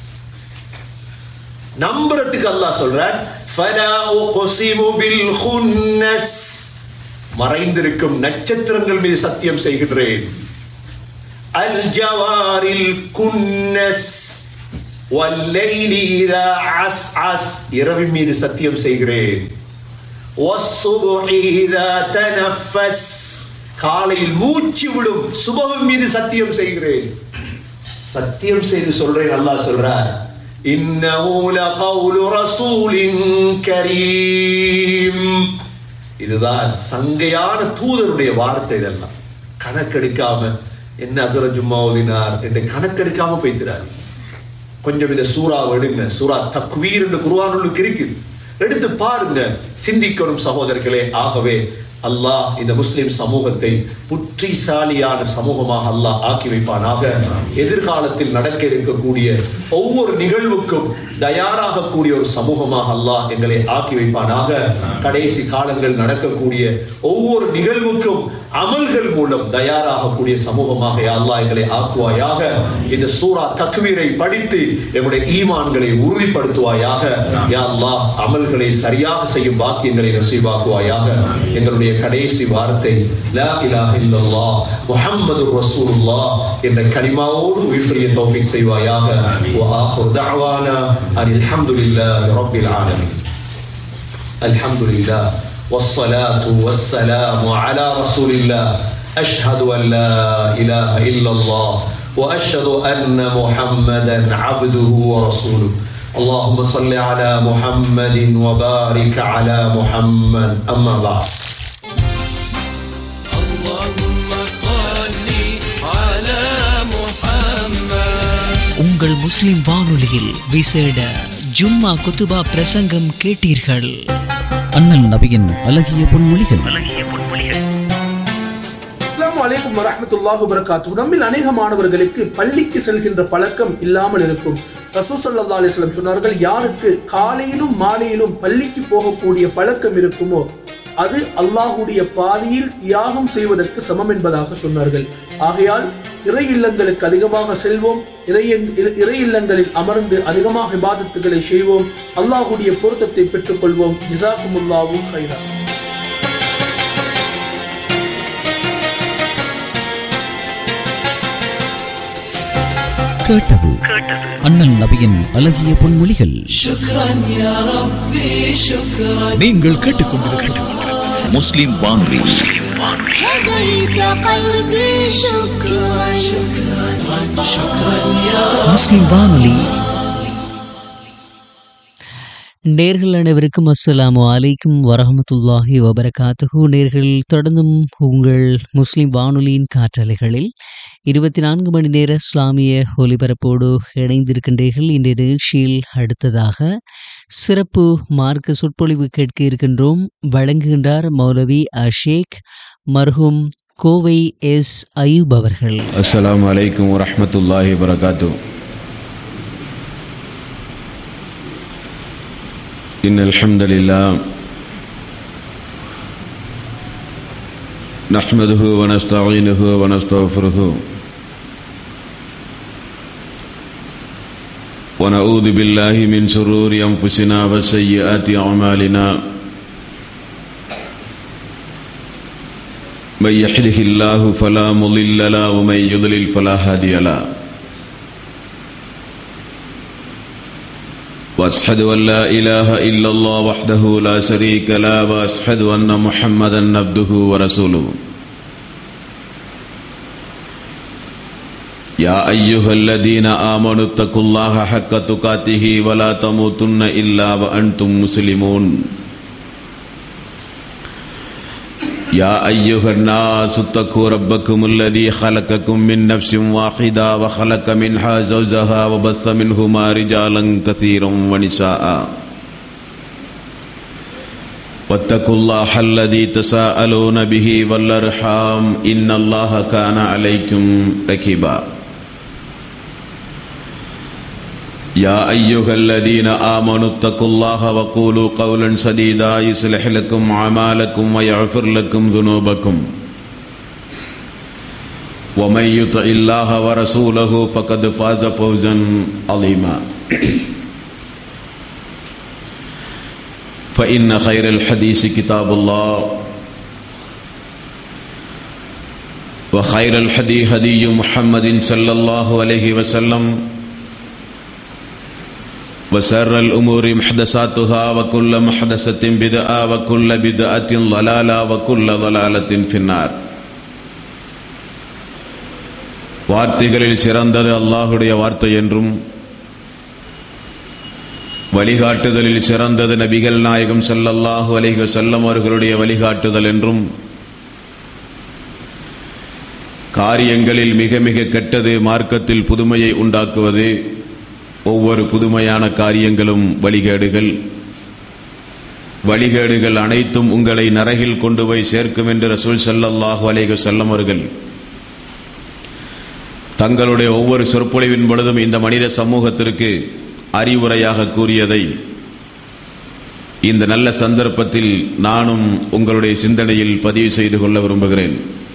நம்புறதுக்கு அல்லாஹ் சொல்றான் ஃபலா உக்ஸிமு பில் குன்னஸ் மறைந்திருக்கும் நட்சத்திரங்கள் மீது சத்தியம் செய்கின்றேன் அல் ஜவாரில் குன்னஸ் வல்லைலி இதா அஸ்அஸ் இரவின் மீது சத்தியம் செய்கிறேன் வஸ்ஸுபுஹி இதா தனஃபஸ் காலையில் மூச்சு விடும் சுபகம் மீது சத்தியம் செய்கிறேன் சத்தியம் செய்து சொல்றேன் அல்லாஹ் சொல்றார் இன்னஹு லகவுலு ரசூலின் கரீம் இதுதான் சங்கையான தூதருடைய வார்த்தை இதெல்லாம் கணக்கெடுக்காம என்ன அசர ஜும்மா ஓதினார் என்று கணக்கெடுக்காம போய்த்திராரு கொஞ்சம் இந்த சூறாவை எடுங்க சூரா தக்வீர் என்று குருவானுள்ளுக்கு இருக்குது எடுத்து பாருங்க சிந்திக்கணும் சகோதரர்களே ஆகவே அல்லாஹ் இந்த முஸ்லிம் சமூகத்தை புற்றிசாலியான சமூகமாக அல்லாஹ் ஆக்கி வைப்பானாக எதிர்காலத்தில் நடக்க இருக்கக்கூடிய ஒவ்வொரு நிகழ்வுக்கும் தயாராகக்கூடிய ஒரு சமூகமாக அல்லாஹ் எங்களை ஆக்கி வைப்பானாக கடைசி காலங்கள் நடக்கக்கூடிய ஒவ்வொரு நிகழ்வுக்கும் அமல்கள் மூலம் தயாராகக்கூடிய சமூகமாக யா அல்லாஹ் எங்களை ஆக்குவாயாக இந்த சூரா தக்வீரை படித்து எங்களுடைய ஈமான்களை உறுதிப்படுத்துவாயாக யா அல்லாஹ் அமல்களை சரியாக செய்யும் பாக்கியங்களை நசீபாக்குவாயாக எங்களுடைய கடைசி வார்த்தை லா இலாஹ இல்லல்லாஹ் முஹம்மதுர் ரசூலுல்லாஹ் என்ற கலிமாவோடு உயிர்ப்பிய தௌஃபீக் செய்வாயாக வ ஆஹிரு தஅவானா அனில் ஹம்துலில்லாஹி ரப்பில் ஆலமீன் الحمد لله والصلاة والسلام على رسول الله أشهد أن لا إله إلا الله وأشهد أن محمدا عبده ورسوله اللهم صل على محمد وبارك على محمد أما بعد اللهم صل على محمد உங்கள் முஸ்லிம் வானொலியில் விசேட ஜும்மா குத்துபா பிரசங்கம் கேட்டீர்கள் அண்ணல் நபியின் அழகிய பொன்மொழிகள் அஸ்ஸலாமு அலைக்கும் வரஹ்மத்துல்லாஹி வபரகாத்துஹு நம்மில் அநேக மாணவர்களுக்கு பள்ளிக்கு செல்கின்ற பழக்கம் இல்லாமல் இருக்கும் ரசூல் ஸல்லல்லாஹு அலைஹி வஸல்லம் சொன்னார்கள் யாருக்கு காலையிலும் மாலையிலும் பள்ளிக்கு போகக்கூடிய பழக்கம் இருக்குமோ அது அல்லாஹ்வுடைய பாதையில் தியாகம் செய்வதற்கு சமம் என்பதாக சொன்னார்கள் ஆகையால் இறை இல்லங்களுக்கு அதிகமாக செல்வோம் இறை இறை இல்லங்களில் அமர்ந்து அதிகமாக இபாதத்துகளை செய்வோம் அல்லாஹுடைய பொருத்தத்தை பெற்றுக்கொள்வோம் ஜிசாக்குமுல்லாவும் ஹைரா கேட்டது அண்ணல் நபியின் அழகிய பொன்மொழிகள் شكرا يا ربي شكرا நீங்கள் கேட்டுக்கொண்டிருப்பது முஸ்லிம் வானொலி هديت قلبي شكرا شكرا يا முஸ்லிம் வானொலி நேர்கள் அனைவருக்கும் அஸ்ஸலாமு அலைக்கும் வரஹமத்துல்லாஹி வபரகாத்துஹு நேர்கள் தொடர்ந்தும் உங்கள் முஸ்லிம் வானொலியின் காற்றலைகளில் இருபத்தி நான்கு மணி நேர இஸ்லாமிய ஒலிபரப்போடு இணைந்திருக்கின்றீர்கள் இந்த நிகழ்ச்சியில் அடுத்ததாக சிறப்பு மார்க்க சொற்பொழிவு கேட்க இருக்கின்றோம் வழங்குகின்றார் மௌலவி அஷேக் மர்ஹூம் கோவை எஸ் அயூப் அவர்கள் السلام عليكم ورحمة الله وبركاته إن الحمد لله نحمده ونستعينه ونستغفره ونعوذ بالله من شرور أنفسنا وسيئات أعمالنا من يحده الله فلا مضل له ومن يضلل فلا هادي له واشهد ان لا اله الا الله وحده لا شريك له واشهد ان محمدا عبده ورسوله يا ايها الذين امنوا اتقوا الله حق تقاته ولا تموتن الا وانتم مسلمون يا أيها الناس اتقوا ربكم الذي خلقكم من نفس واحدة وخلق منها زوجها وبث منهما رجالا كثيرا ونساء واتقوا الله الذي تساءلون به والأرحام إن الله كان عليكم ركيبا يا أيها الذين آمنوا اتقوا الله وقولوا قولا سديدا يصلح لكم أعمالكم ويغفر لكم ذنوبكم ومن يطع الله ورسوله فقد فاز فوزا عظيما فإن خير الحديث كتاب الله وخير الحدي هدي محمد صلى الله عليه وسلم وسر الأمور محدثاتها وكل محدثة بدعة وكل بدعة ضلالة وكل ضلالة في النار வார்த்தைகளில் சிறந்தது அல்லாஹுடைய வார்த்தை என்றும் வழிகாட்டுதலில் சிறந்தது நபிகள் நாயகம் ஸல்லல்லாஹு அலைஹி வஸல்லம் அவர்களுடைய வழிகாட்டுதல் என்றும் காரியங்களில் மிக மிக கெட்டது மார்க்கத்தில் புதுமையை உண்டாக்குவது ஒவ்வொரு புதுமையான காரியங்களும் வழிகேடுகள் வழிகேடுகள் அனைத்தும் உங்களை நரகில் கொண்டு போய் சேர்க்கும் என்று ரசூல் ஸல்லல்லாஹு அலைஹி வஸல்லம் அவர்கள் தங்களுடைய ஒவ்வொரு சொற்பொழிவின் பொழுதும் இந்த மனித சமூகத்திற்கு அறிவுரையாக கூறியதை இந்த நல்ல சந்தர்ப்பத்தில் நானும் உங்களுடைய சிந்தனையில் பதிவு செய்து கொள்ள விரும்புகிறேன்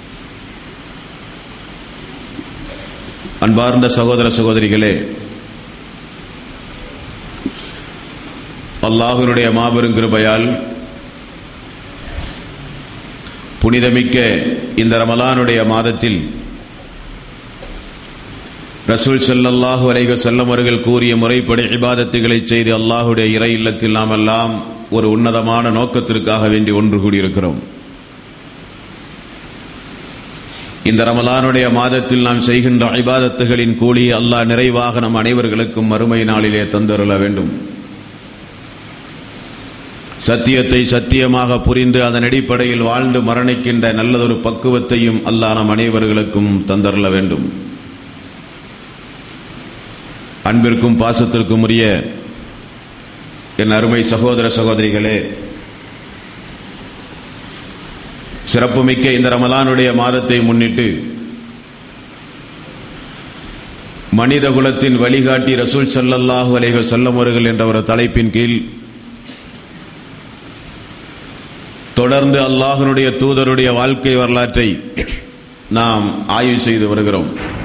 அன்பார்ந்த சகோதர சகோதரிகளே அல்லாஹினுடைய மாபெரும் கிருபையால் புனிதமிக்க இந்த ரமலானுடைய மாதத்தில் ரசூல் ஸல்லல்லாஹு அலைஹி வஸல்லம் அவர்கள் கூறிய முறைப்படி இபாதத்துகளை செய்து அல்லாஹுடைய இறை இல்லத்தில் நாம் எல்லாம் ஒரு உன்னதமான நோக்கத்திற்காக வேண்டி ஒன்று கூடியிருக்கிறோம் இந்த ரமலானுடைய மாதத்தில் நாம் செய்கின்ற இபாதத்துகளின் கூலி அல்லாஹ் நிறைவாக நம் அனைவர்களுக்கும் மறுமை நாளிலே தந்தருள வேண்டும் சத்தியத்தை சத்தியமாக புரிந்து அதன் அடிப்படையில் வாழ்ந்து மரணிக்கின்ற நல்லதொரு பக்குவத்தையும் அல்லாஹ் நம் அனைவர்களுக்கும் தந்தருள வேண்டும் அன்பிற்கும் பாசத்திற்கும் உரிய என் அருமை சகோதர சகோதரிகளே சிறப்புமிக்க இந்த ரமலானுடைய மாதத்தை முன்னிட்டு மனித குலத்தின் வழிகாட்டி ரசூல் ஸல்லல்லாஹு அலைஹி வஸல்லம் அவர்கள் என்ற ஒரு தலைப்பின் கீழ் தொடர்ந்து அல்லாஹ்வினுடைய தூதருடைய வாழ்க்கை வரலாற்றை நாம் ஆய்வு செய்து வருகிறோம்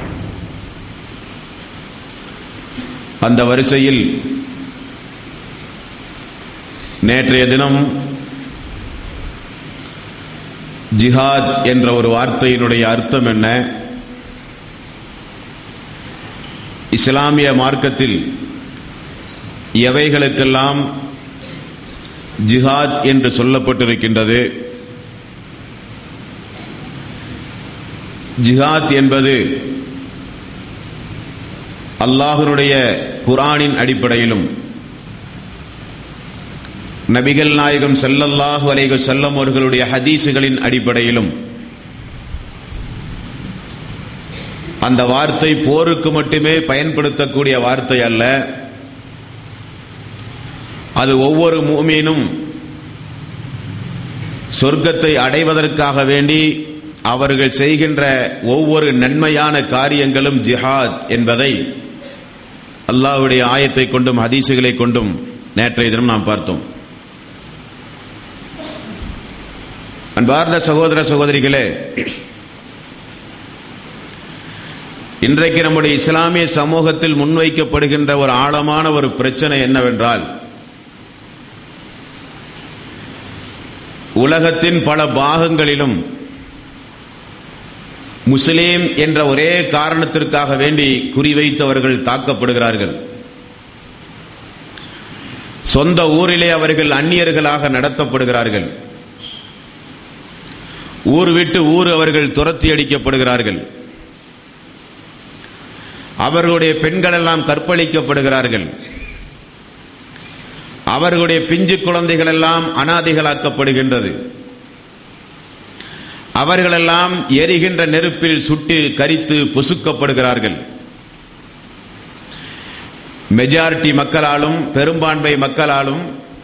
அந்த வரிசையில் நேற்றைய தினம் ஜிஹாத் என்ற ஒரு வார்த்தையினுடைய அர்த்தம் என்ன இஸ்லாமிய மார்க்கத்தில் எவைகளுக்கெல்லாம் ஜிஹாத் என்று சொல்லப்பட்டிருக்கின்றது ஜிஹாத் என்பது அல்லாஹனுடைய குரானின் அடிப்படையிலும் நபிகள் நாயகம் செல்லல்லாஹு அலைஹி செல்லம் அவர்களுடைய ஹதீசுகளின் அடிப்படையிலும் அந்த வார்த்தை போருக்கு மட்டுமே பயன்படுத்தக்கூடிய வார்த்தை அல்ல அது ஒவ்வொரு மூமீனும் சொர்க்கத்தை அடைவதற்காக வேண்டி அவர்கள் செய்கின்ற ஒவ்வொரு நன்மையான காரியங்களும் ஜிஹாத் என்பதை அல்லாஹ்வுடைய ஆயத்தை கொண்டும் ஹதீசுகளை கொண்டும் நேற்றைய தினம் நாம் பார்த்தோம் அன்பார்ந்த சகோதர சகோதரிகளே இன்றைக்கு நம்முடைய இஸ்லாமிய சமூகத்தில் முன்வைக்கப்படுகின்ற ஒரு ஆழமான ஒரு பிரச்சனை என்னவென்றால் உலகத்தின் பல பாகங்களிலும் முஸ்லீம் என்ற ஒரே காரணத்திற்காக வேண்டி குறிவைத்தவர்கள் தாக்கப்படுகிறார்கள் சொந்த ஊரிலே அவர்கள் அந்நியர்களாக நடத்தப்படுகிறார்கள் ஊர் விட்டு ஊர் அவர்கள் துரத்தி அடிக்கப்படுகிறார்கள் அவர்களுடைய பெண்கள் எல்லாம் கற்பழிக்கப்படுகிறார்கள் அவர்களுடைய பிஞ்சு குழந்தைகள் எல்லாம் அனாதைகளாக்கப்படுகின்றது அவர்களெல்லாம் எரிகின்ற நெருப்பில் சுட்டு கரித்து பொசுக்கப்படுகிறார்கள் மெஜாரிட்டி மக்களாலும் பெரும்பான்மை மக்களாலும்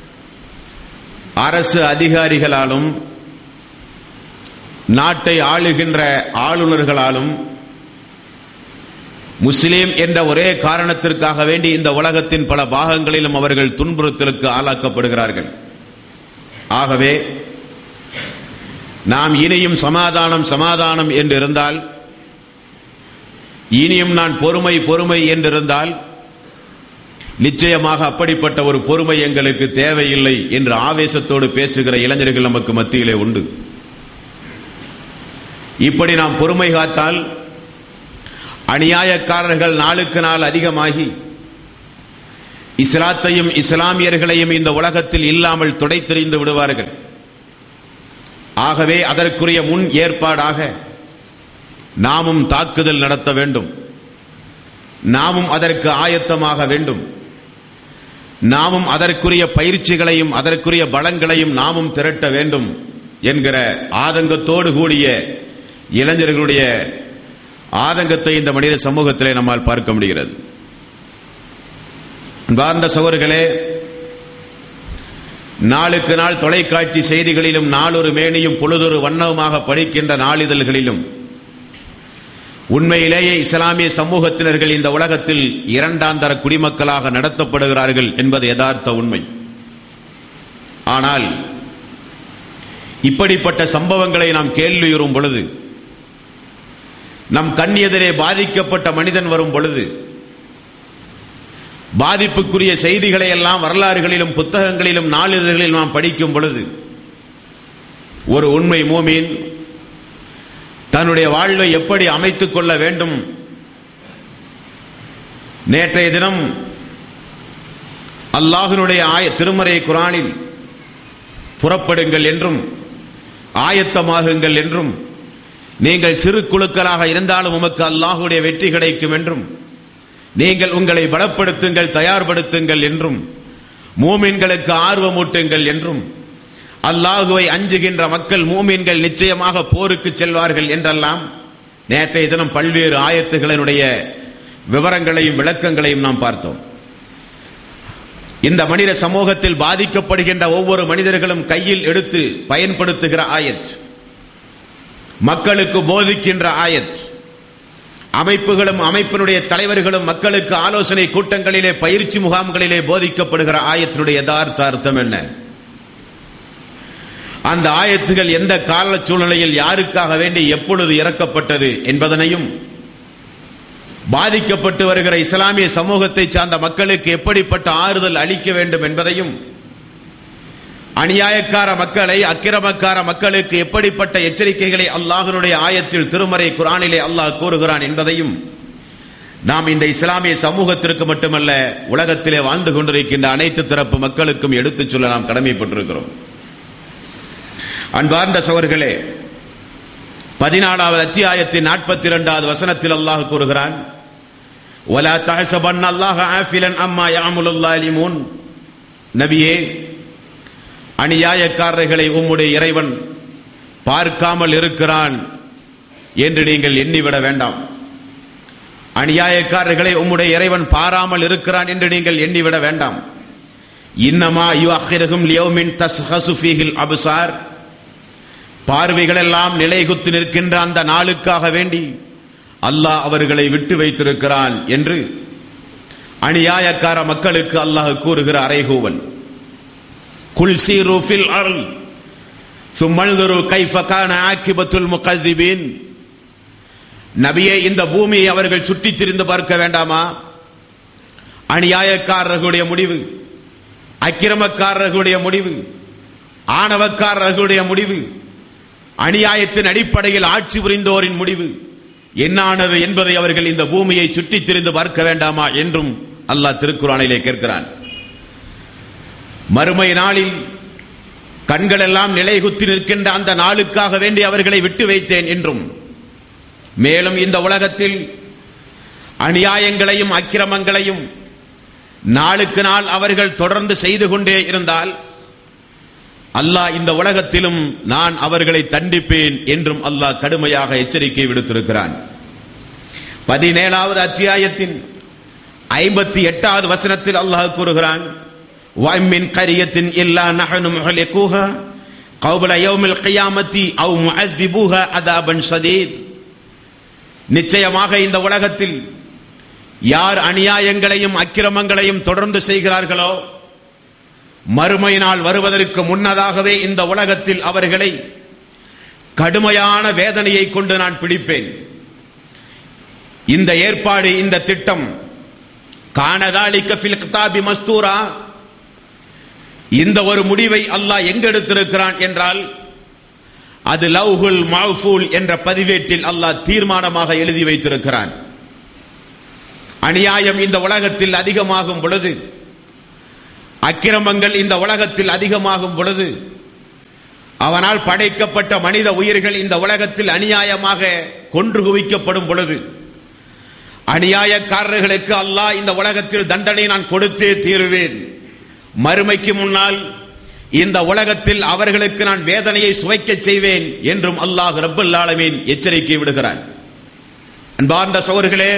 அரசு அதிகாரிகளாலும் நாட்டை ஆளுகின்ற ஆளுநர்களாலும் முஸ்லீம் என்ற ஒரே காரணத்திற்காக வேண்டி இந்த உலகத்தின் பல பாகங்களிலும் அவர்கள் துன்புறுத்தலுக்கு ஆளாக்கப்படுகிறார்கள் ஆகவே நாம் இனியும் சமாதானம் சமாதானம் என்று இருந்தால் இனியும் நான் பொறுமை பொறுமை என்றிருந்தால் நிச்சயமாக அப்படிப்பட்ட ஒரு பொறுமை எங்களுக்கு தேவையில்லை என்று ஆவேசத்தோடு பேசுகிற இளைஞர்கள் நமக்கு மத்தியிலே உண்டு இப்படி நாம் பொறுமை காத்தால் அநியாயக்காரர்கள் நாளுக்கு நாள் அதிகமாகி இஸ்லாத்தையும் இஸ்லாமியர்களையும் இந்த உலகத்தில் இல்லாமல் துடைத்தெறிந்து விடுவார்கள் ஆகவே அதற்குரிய முன் ஏற்பாடாக நாமும் தாக்குதல் நடத்த வேண்டும் நாமும் அதற்கு ஆயத்தமாக வேண்டும் நாமும் அதற்குரிய பயிற்சிகளையும் அதற்குரிய பலங்களையும் நாமும் திரட்ட வேண்டும் என்கிற ஆதங்கத்தோடு கூடிய இளைஞர்களுடைய ஆதங்கத்தை இந்த மனித சமூகத்திலே நம்மால் பார்க்க முடிகிறது அன்பார்ந்த சகோதரர்களே நாளுக்கு நாள் தொலைக்காட்சி செய்திகளிலும் நாளொரு மேனியும் பொழுதொரு வண்ணமாக படிக்கின்ற நாளிதழ்களிலும் உண்மையிலேயே இஸ்லாமிய சமூகத்தினர்கள் இந்த உலகத்தில் இரண்டாந்தர குடிமக்களாக நடத்தப்படுகிறார்கள் என்பது யதார்த்த உண்மை ஆனால் இப்படிப்பட்ட சம்பவங்களை நாம் கேள்வியுறும் பொழுது நம் கண் எதிரே பாதிக்கப்பட்ட மனிதன் வரும் பொழுது பாதிப்புக்குரிய செய்திகளை எல்லாம் வரலாறுகளிலும் புத்தகங்களிலும் நாளிதழ்களிலும் நாம் படிக்கும் பொழுது ஒரு உண்மை மூமீன் தன்னுடைய வாழ்வை எப்படி அமைத்துக் கொள்ள வேண்டும் நேற்றைய தினம் அல்லாஹினுடைய ஆய திருமறை குரானில் புறப்படுங்கள் என்றும் ஆயத்தமாகுங்கள் என்றும் நீங்கள் சிறு குழுக்களாக இருந்தாலும் உமக்கு அல்லாஹுடைய வெற்றி கிடைக்கும் என்றும் நீங்கள் உங்களை பலப்படுத்துங்கள் தயார்படுத்துங்கள் என்றும் மூமின்களுக்கு ஆர்வமூட்டுங்கள் என்றும் அல்லாஹுவை அஞ்சுகின்ற மக்கள் மூமின்கள் நிச்சயமாக போருக்கு செல்வார்கள் என்றெல்லாம் நேற்றைய தினம் பல்வேறு ஆயத்துகளினுடைய விவரங்களையும் விளக்கங்களையும் நாம் பார்த்தோம் இந்த மனித சமூகத்தில் பாதிக்கப்படுகின்ற ஒவ்வொரு மனிதர்களும் கையில் எடுத்து பயன்படுத்துகிற ஆயத் மக்களுக்கு போதிக்கின்ற ஆயத் அமைப்புகளும் அமைப்பினுடைய தலைவர்களும் மக்களுக்கு ஆலோசனை கூட்டங்களிலே பயிற்சி முகாம்களிலே போதிக்கப்படுகிற ஆயத்தினுடைய யதார்த்த அர்த்தம் என்ன அந்த ஆயத்துகள் எந்த கால சூழ்நிலையில் யாருக்காக வேண்டி எப்பொழுது இறக்கப்பட்டது என்பதனையும் பாதிக்கப்பட்டு வருகிற இஸ்லாமிய சமூகத்தை சார்ந்த மக்களுக்கு எப்படிப்பட்ட ஆறுதல் அளிக்க வேண்டும் என்பதையும் அநியாயக்கார மக்களை அக்கிரமக்கார மக்களுக்கு எப்படிப்பட்ட எச்சரிக்கைகளை அல்லாஹனுடைய ஆயத்தில் திருமறை குரானிலே அல்லாஹ் கூறுகிறான் என்பதையும் நாம் இந்த இஸ்லாமிய சமூகத்திற்கு மட்டுமல்ல உலகத்திலே வாழ்ந்து கொண்டிருக்கின்ற அனைத்து தரப்பு மக்களுக்கும் எடுத்துச் சொல்ல நாம் கடமைப்பட்டிருக்கிறோம் அன்பார்ந்த சவர்களே பதினாலாவது அத்தியாயத்தின் நாற்பத்தி இரண்டாவது வசனத்தில் அல்லாஹ் கூறுகிறான் ولا تحسبن الله عافلا عما يعمل الظالمون நபியே அநியாயக்காரர்களை உம்முடைய இறைவன் பார்க்காமல் இருக்கிறான் என்று நீங்கள் எண்ணிவிட வேண்டாம் அநியாயக்காரர்களை உம்முடைய இறைவன் பாராமல் இருக்கிறான் என்று நீங்கள் எண்ணிவிட வேண்டாம் இன்னமா யு அஹிரகும் லியோமின் தஸ்ஹசு ஃபீஹில் அபுசார் பார்வைகள் எல்லாம் நிலைகுத்து நிற்கின்ற அந்த நாளுக்காக வேண்டி அல்லாஹ் அவர்களை விட்டு வைத்திருக்கிறான் என்று அநியாயக்கார மக்களுக்கு அல்லாஹ் கூறுகிற அறைகூவல் குல் சீரு ஃபில் அருள் சும்மல்துரு கைஃப கான ஆக்கிபத்துல் முகதிபீன் நபியே இந்த பூமியை அவர்கள் சுற்றித் திரிந்து பார்க்க வேண்டாமா அநியாயக்காரர்களுடைய முடிவு அக்கிரமக்காரர்களுடைய முடிவு ஆணவக்காரர்களுடைய முடிவு அநியாயத்தின் அடிப்படையில் ஆட்சி புரிந்தோரின் முடிவு என்னானது என்பதை அவர்கள் இந்த பூமியை சுற்றித் திரிந்து பார்க்க வேண்டாமா என்றும் அல்லாஹ் திருக்குறானிலே கேட்கிறான் மறுமை நாளில் கண்கள் எல்லாம் நிலைகுத்தி நிற்கின்ற அந்த நாளுக்காக வேண்டி அவர்களை விட்டு வைத்தேன் என்றும் மேலும் இந்த உலகத்தில் அநியாயங்களையும் அக்கிரமங்களையும் நாளுக்கு நாள் அவர்கள் தொடர்ந்து செய்து கொண்டே இருந்தால் அல்லாஹ் இந்த உலகத்திலும் நான் அவர்களை தண்டிப்பேன் என்றும் அல்லாஹ் கடுமையாக எச்சரிக்கை விடுத்திருக்கிறான் பதினேழாவது அத்தியாயத்தின் ஐம்பத்தி எட்டாவது வசனத்தில் அல்லாஹ் கூறுகிறான் வாய்மின் கரியத்தின் இல்லா நகனு முகலிகூஹா கௌபல யௌமில் கியாமத்தி அவ் முஅத்திபூஹா அதாபன் சதீத் நிச்சயமாக இந்த உலகத்தில் யார் அநியாயங்களையும் அக்கிரமங்களையும் தொடர்ந்து செய்கிறார்களோ மறுமை நாள் வருவதற்கு முன்னதாகவே இந்த உலகத்தில் அவர்களை கடுமையான வேதனையை கொண்டு நான் பிடிப்பேன் இந்த ஏற்பாடு இந்த திட்டம் காணதாலிக்க ஃபில் கிதாபி மஸ்தூரா இந்த ஒரு முடிவை அல்லாஹ் எங்க எடுத்திருக்கிறான் என்றால் அது லவ்ஹுல் மஹ்ஃபூல் என்ற பதிவேட்டில் அல்லாஹ் தீர்மானமாக எழுதி வைத்திருக்கிறான் அநியாயம் இந்த உலகத்தில் அதிகமாகும் பொழுது அக்கிரமங்கள் இந்த உலகத்தில் அதிகமாகும் பொழுது அவனால் படைக்கப்பட்ட மனித உயிர்கள் இந்த உலகத்தில் அநியாயமாக கொன்று குவிக்கப்படும் பொழுது அநியாயக்காரர்களுக்கு அல்லாஹ் இந்த உலகத்தில் தண்டனை நான் கொடுத்தே தீருவேன் மறுமைக்கு முன்னால் இந்த உலகத்தில் அவர்களுக்கு நான் வேதனையை சுவைக்கச் செய்வேன் என்றும் அல்லாஹ் ரப்பல் ஆலமீன் எச்சரிக்கை விடுகிறான் அன்பார்ந்த சோர்களே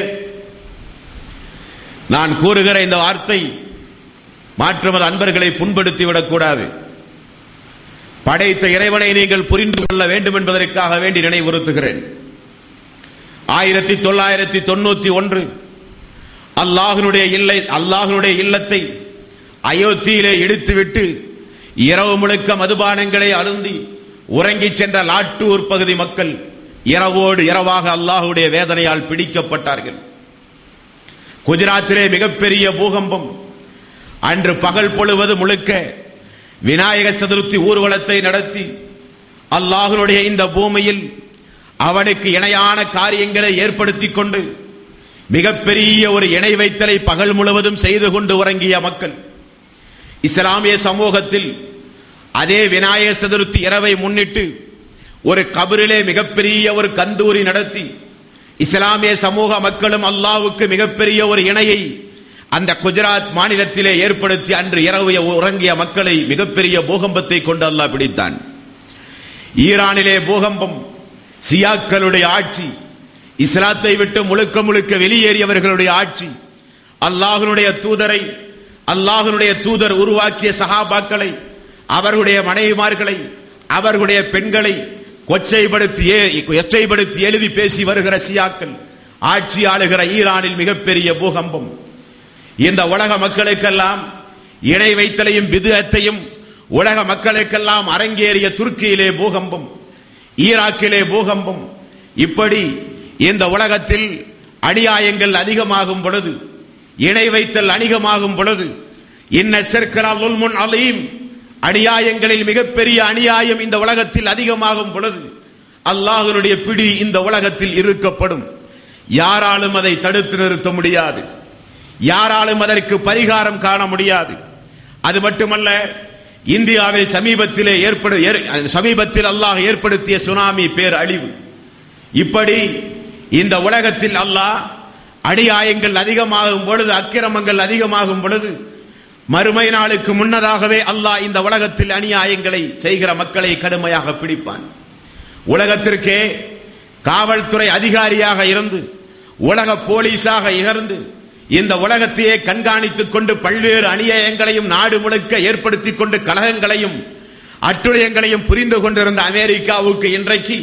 நான் கூறுகிற இந்த வார்த்தை மாற்றுமது அன்பர்களை புண்படுத்தி விடக்கூடாது படைத்த இறைவனை நீங்கள் புரிந்து கொள்ள வேண்டும் என்பதற்காக வேண்டி நினைவுறுத்துகிறேன் ஆயிரத்தி தொள்ளாயிரத்தி தொண்ணூத்தி ஒன்று அல்லாஹனுடைய இல்லை அல்லாஹனுடைய இல்லத்தை அயோத்தியிலே இடித்துவிட்டு இரவு முழுக்க மதுபானங்களை அருந்தி உறங்கிச் சென்ற லாட்டூர் பகுதி மக்கள் இரவோடு இரவாக அல்லாஹுடைய வேதனையால் பிடிக்கப்பட்டார்கள் குஜராத்திலே மிகப்பெரிய பூகம்பம் அன்று பகல் பொழுவது முழுக்க விநாயக சதுர்த்தி ஊர்வலத்தை நடத்தி அல்லாஹனுடைய இந்த பூமியில் அவனுக்கு இணையான காரியங்களை ஏற்படுத்திக் கொண்டு மிகப்பெரிய ஒரு இணை வைத்தலை பகல் முழுவதும் செய்து கொண்டு உறங்கிய மக்கள் இஸ்லாமிய சமூகத்தில் அதே விநாயக சதுர்த்தி இரவை முன்னிட்டு ஒரு கபரிலே மிகப்பெரிய ஒரு கந்தூரி நடத்தி இஸ்லாமிய சமூக மக்களும் அல்லாவுக்கு மிகப்பெரிய ஒரு இணையை அந்த குஜராத் மாநிலத்திலே ஏற்படுத்தி அன்று இரவு உறங்கிய மக்களை மிகப்பெரிய பூகம்பத்தை கொண்டு அல்லாஹ் பிடித்தான் ஈரானிலே பூகம்பம் சியாக்களுடைய ஆட்சி இஸ்லாத்தை விட்டு முழுக்க முழுக்க வெளியேறியவர்களுடைய ஆட்சி அல்லாஹனுடைய தூதரை அல்லாஹனுடைய தூதர் உருவாக்கிய சகாபாக்களை அவர்களுடைய மனைவிமார்களை அவர்களுடைய பெண்களை கொச்சைப்படுத்தி கொச்சைப்படுத்தி எழுதி பேசி வருகிற சியாக்கள் ஆட்சி ஆளுகிற ஈரானில் மிகப்பெரிய பூகம்பம் இந்த உலக மக்களுக்கெல்லாம் இணை வைத்தலையும் விதத்தையும் உலக மக்களுக்கெல்லாம் அரங்கேறிய துருக்கியிலே பூகம்பம் ஈராக்கிலே பூகம்பம் இப்படி இந்த உலகத்தில் அநியாயங்கள் அதிகமாகும் பொழுது இணை வைத்தல் அதிகமாகும் பொழுது இன்ன செற்கலால் உள்முன் அலையும் அநியாயங்களில் மிகப்பெரிய அநியாயம் இந்த உலகத்தில் அதிகமாகும் பொழுது அல்லாஹ்வினுடைய பிடி இந்த உலகத்தில் இருக்கப்படும் யாராலும் அதை தடுத்து நிறுத்த முடியாது யாராலும் அதற்கு பரிகாரம் காண முடியாது அது மட்டுமல்ல இந்தியாவில் சமீபத்திலே ஏற்படு ஏற்- சமீபத்தில் அல்லாஹ் ஏற்படுத்திய சுனாமி பேர் அழிவு இப்படி இந்த உலகத்தில் அல்லாஹ் அநியாயங்கள் அதிகமாகும் பொழுது அக்கிரமங்கள் அதிகமாகும் பொழுது மறுமை நாளுக்கு முன்னதாகவே அல்லாஹ் இந்த உலகத்தில் அநியாயங்களை செய்கிற மக்களை கடுமையாக பிடிப்பான் உலகத்திற்கே காவல்துறை அதிகாரியாக இருந்து உலக போலீஸாக இகர்ந்து இந்த உலகத்தையே கண்காணித்துக் கொண்டு பல்வேறு அநியாயங்களையும் நாடு முழுக்க ஏற்படுத்திக் கொண்டு கலகங்களையும் அட்டுழியங்களையும் புரிந்து கொண்டிருந்த அமெரிக்காவுக்கு இன்றைக்கு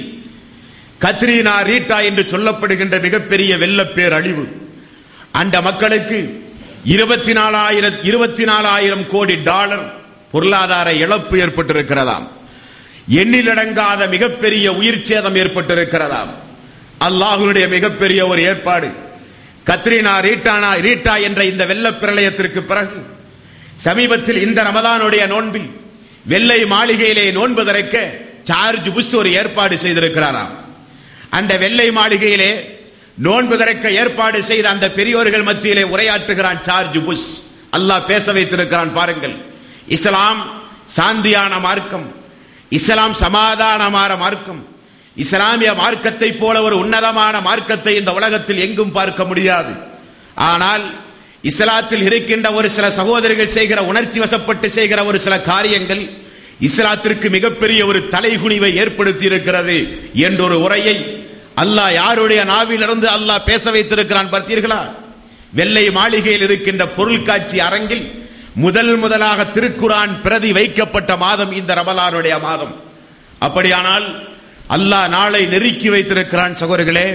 கத்ரீனா ரீட்டா என்று சொல்லப்படுகின்ற மிகப்பெரிய வெள்ளப்பேர் அழிவு அந்த மக்களுக்கு இருபத்தி நாலாயிரம் இருபத்தி நாலாயிரம் கோடி டாலர் பொருளாதார இழப்பு ஏற்பட்டிருக்கிறதாம் எண்ணிலடங்காத மிகப்பெரிய உயிர் சேதம் ஏற்பட்டிருக்கிறதாம் அல்லாஹ்வுடைய மிகப்பெரிய ஒரு ஏற்பாடு கத்ரீனா ரீட்டானா ரீட்டா என்ற இந்த வெள்ளப் பிரளயத்திற்கு பிறகு சமீபத்தில் இந்த ரமதானுடைய நோன்பில் வெள்ளை மாளிகையிலே நோன்பு திறக்க சார்ஜ் புஷ் ஒரு ஏற்பாடு செய்திருக்கிறாராம் அந்த வெள்ளை மாளிகையிலே நோன்பு திறக்க ஏற்பாடு செய்த அந்த பெரியோர்கள் மத்தியிலே உரையாற்றுகிறான் சார்ஜ் புஷ் அல்லாஹ் பேச வைத்திருக்கிறான் பாருங்கள் இஸ்லாம் சாந்தியான மார்க்கம் இஸ்லாம் சமாதானமான மார்க்கம் இஸ்லாமிய மார்க்கத்தை போல ஒரு உன்னதமான மார்க்கத்தை இந்த உலகத்தில் எங்கும் பார்க்க முடியாது ஆனால் இஸ்லாத்தில் இருக்கின்ற ஒரு சில சகோதரிகள் செய்கிற உணர்ச்சி வசப்பட்டு செய்கிற ஒரு சில காரியங்கள் இஸ்லாத்திற்கு மிகப்பெரிய ஒரு தலைகுனிவை ஏற்படுத்தி இருக்கிறது என்ற ஒரு உரையை அல்லாஹ் யாருடைய நாவிலிருந்து அல்லாஹ் பேச வைத்திருக்கிறான் பார்த்தீர்களா வெள்ளை மாளிகையில் இருக்கின்ற பொருள் காட்சி அரங்கில் முதல் முதலாக திருக்குரான் பிரதி வைக்கப்பட்ட மாதம் இந்த ரமலானுடைய மாதம் அப்படியானால் அல்லாஹ் நாளை நெருக்கி வைத்திருக்கிறான் சகோதரர்களே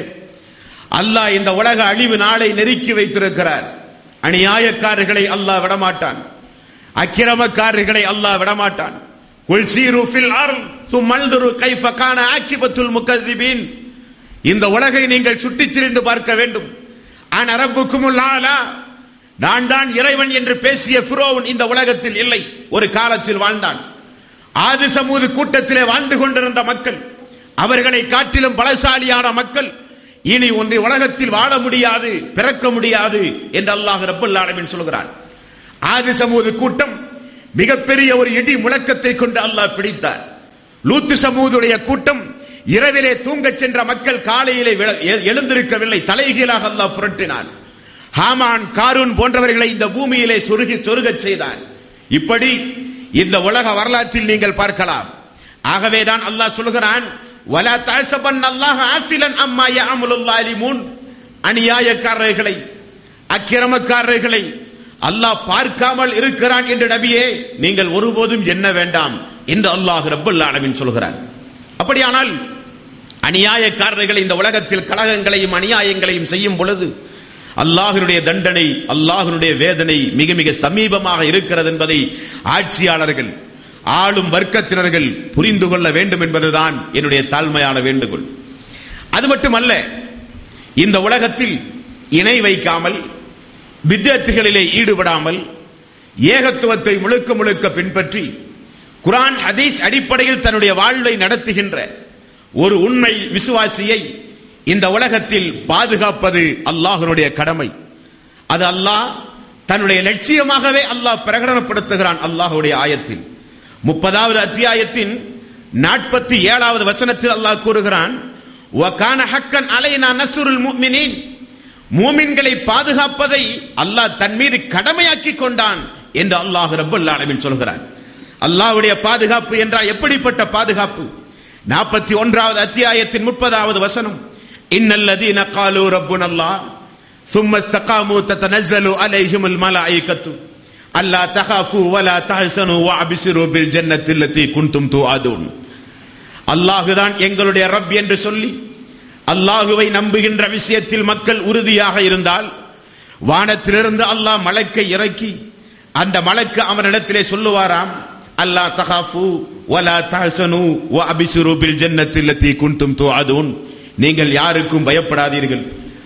அல்லாஹ் இந்த உலக அழிவு நாளை நெருக்கி வைத்திருக்கிறார் அநியாயக்காரர்களை அல்லாஹ் விடமாட்டான் அக்கிரமக்காரர்களை அல்லாஹ் விடமாட்டான் குல் சீரு ஃபில் அர்ல் சும்மல்துரு கைஃப கான ஆக்கிபத்துல் முக்கذிபீன் இந்த உலகை நீங்கள் சுற்றித் திரிந்து பார்க்க வேண்டும் ஆன் அரபுக்குமுல் ஆலா நான் தான் இறைவன் என்று பேசிய ஃபிரோவன் இந்த உலகத்தில் இல்லை ஒரு காலத்தில் வாழ்ந்தான் ஆதி சமூக கூட்டத்திலே வாழ்ந்து கொண்டிருந்த மக்கள் அவர்களை காட்டிலும் பலசாலியான மக்கள் இனி ஒன்றை உலகத்தில் வாழ முடியாது பிறக்க முடியாது என்று அல்லாஹ் ரப்பல் ஆலமீன் சொல்கிறான் ஆதி சமூக கூட்டம் மிகப்பெரிய ஒரு இடி முழக்கத்தை கொண்டு அல்லாஹ் பிடித்தார் லூத்து சமூகத்துடைய கூட்டம் இரவிலே தூங்கச் சென்ற மக்கள் காலையிலே விழ- எ- எழுந்திருக்கவில்லை தலைகீழாக அல்லாஹ் புரட்டினான் ஹாமான் காரூன் போன்றவர்களை இந்த பூமியிலே சொருகி சொருகச் செய்தான் இப்படி இந்த உலக வரலாற்றில் நீங்கள் பார்க்கலாம் ஆகவேதான் அல்லாஹ் சொல்கிறான் வலா தாசபன் அல்லாஹ் ஆஃபிலன் அம்மா யாமுலுல் லாலிமூன் அநியாயக்காரர்களை அக்கிரமக்காரர்களை அல்லாஹ் பார்க்காமல் இருக்கிறான் என்று நபியே நீங்கள் ஒருபோதும் எண்ண வேண்டாம் என்று அல்லாஹ் ரப்பல் ஆலமீன் சொல்கிறான் அப்படியானால் அநியாயக்காரர்கள் இந்த உலகத்தில் கலகங்களையும் அநியாயங்களையும் செய்யும் பொழுது அல்லாஹ்வினுடைய தண்டனை அல்லாஹ்வினுடைய வேதனை மிக மிக சமீபமாக இருக்கிறது என்பதை ஆட்சியாளர்கள் ஆளும் வர்க்கத்தினர்கள் புரிந்து கொள்ள வேண்டும் என்பதுதான் என்னுடைய தாழ்மையான வேண்டுகோள் அது மட்டுமல்ல இந்த உலகத்தில் இணை வைக்காமல் வித்தியார்த்திகளிலே ஈடுபடாமல் ஏகத்துவத்தை முழுக்க முழுக்க பின்பற்றி குரான் ஹதீஸ் அடிப்படையில் தன்னுடைய வாழ்வை நடத்துகின்ற ஒரு உண்மை விசுவாசியை இந்த உலகத்தில் பாதுகாப்பது அல்லாஹ்வினுடைய கடமை அது அல்லாஹ் தன்னுடைய லட்சியமாகவே அல்லாஹ் பிரகடனப்படுத்துகிறான் அல்லாஹ்வுடைய ஆயத்தில் முப்பதாவது அத்தியாயத்தின் நாற்பத்தி ஏழாவது வசனத்தில் அல்லாஹ் கூறுகிறான் "வகான ஹக்கன் அலைனா நஸ்ருல் முஃமினீன் மூமின்களை பாதுகாப்பதை அல்லாஹ் தன் மீது கடமையாக்கி கொண்டான் என்று அல்லாஹ் ரப்பல் ஆலமீன் சொல்கிறான் அல்லாஹ்வுடைய பாதுகாப்பு என்றால் எப்படிப்பட்ட பாதுகாப்பு நாற்பத்தி ஒன்றாவது அத்தியாயத்தின் முப்பதாவது வசனம் இன்னல்லதீன காலு ரப்புன் அல்லாஹ் ثم استقاموا تتنزل عليهم الملائكة ألا تخافوا ولا تحزنوا وابشروا بالجنة التي كنتم توعدون அல்லாஹுதான் எங்களுடைய ரப் என்று சொல்லி அல்லாஹுவை நம்புகின்ற விஷயத்தில் மக்கள் உறுதியாக இருந்தால் வானத்திலிருந்து அல்லாஹ் மலக்கை இறக்கி அந்த மலக்கு அவனிடத்திலே சொல்லுவாராம் அல்லாஹ் தகாஃபு வலா தஹசனு வ அபிசுரு பில் ஜன்னத்தில் லத்தி குன்தும் துஆதுன் நீங்கள் யாருக்கும் பயப்படாதீர்கள்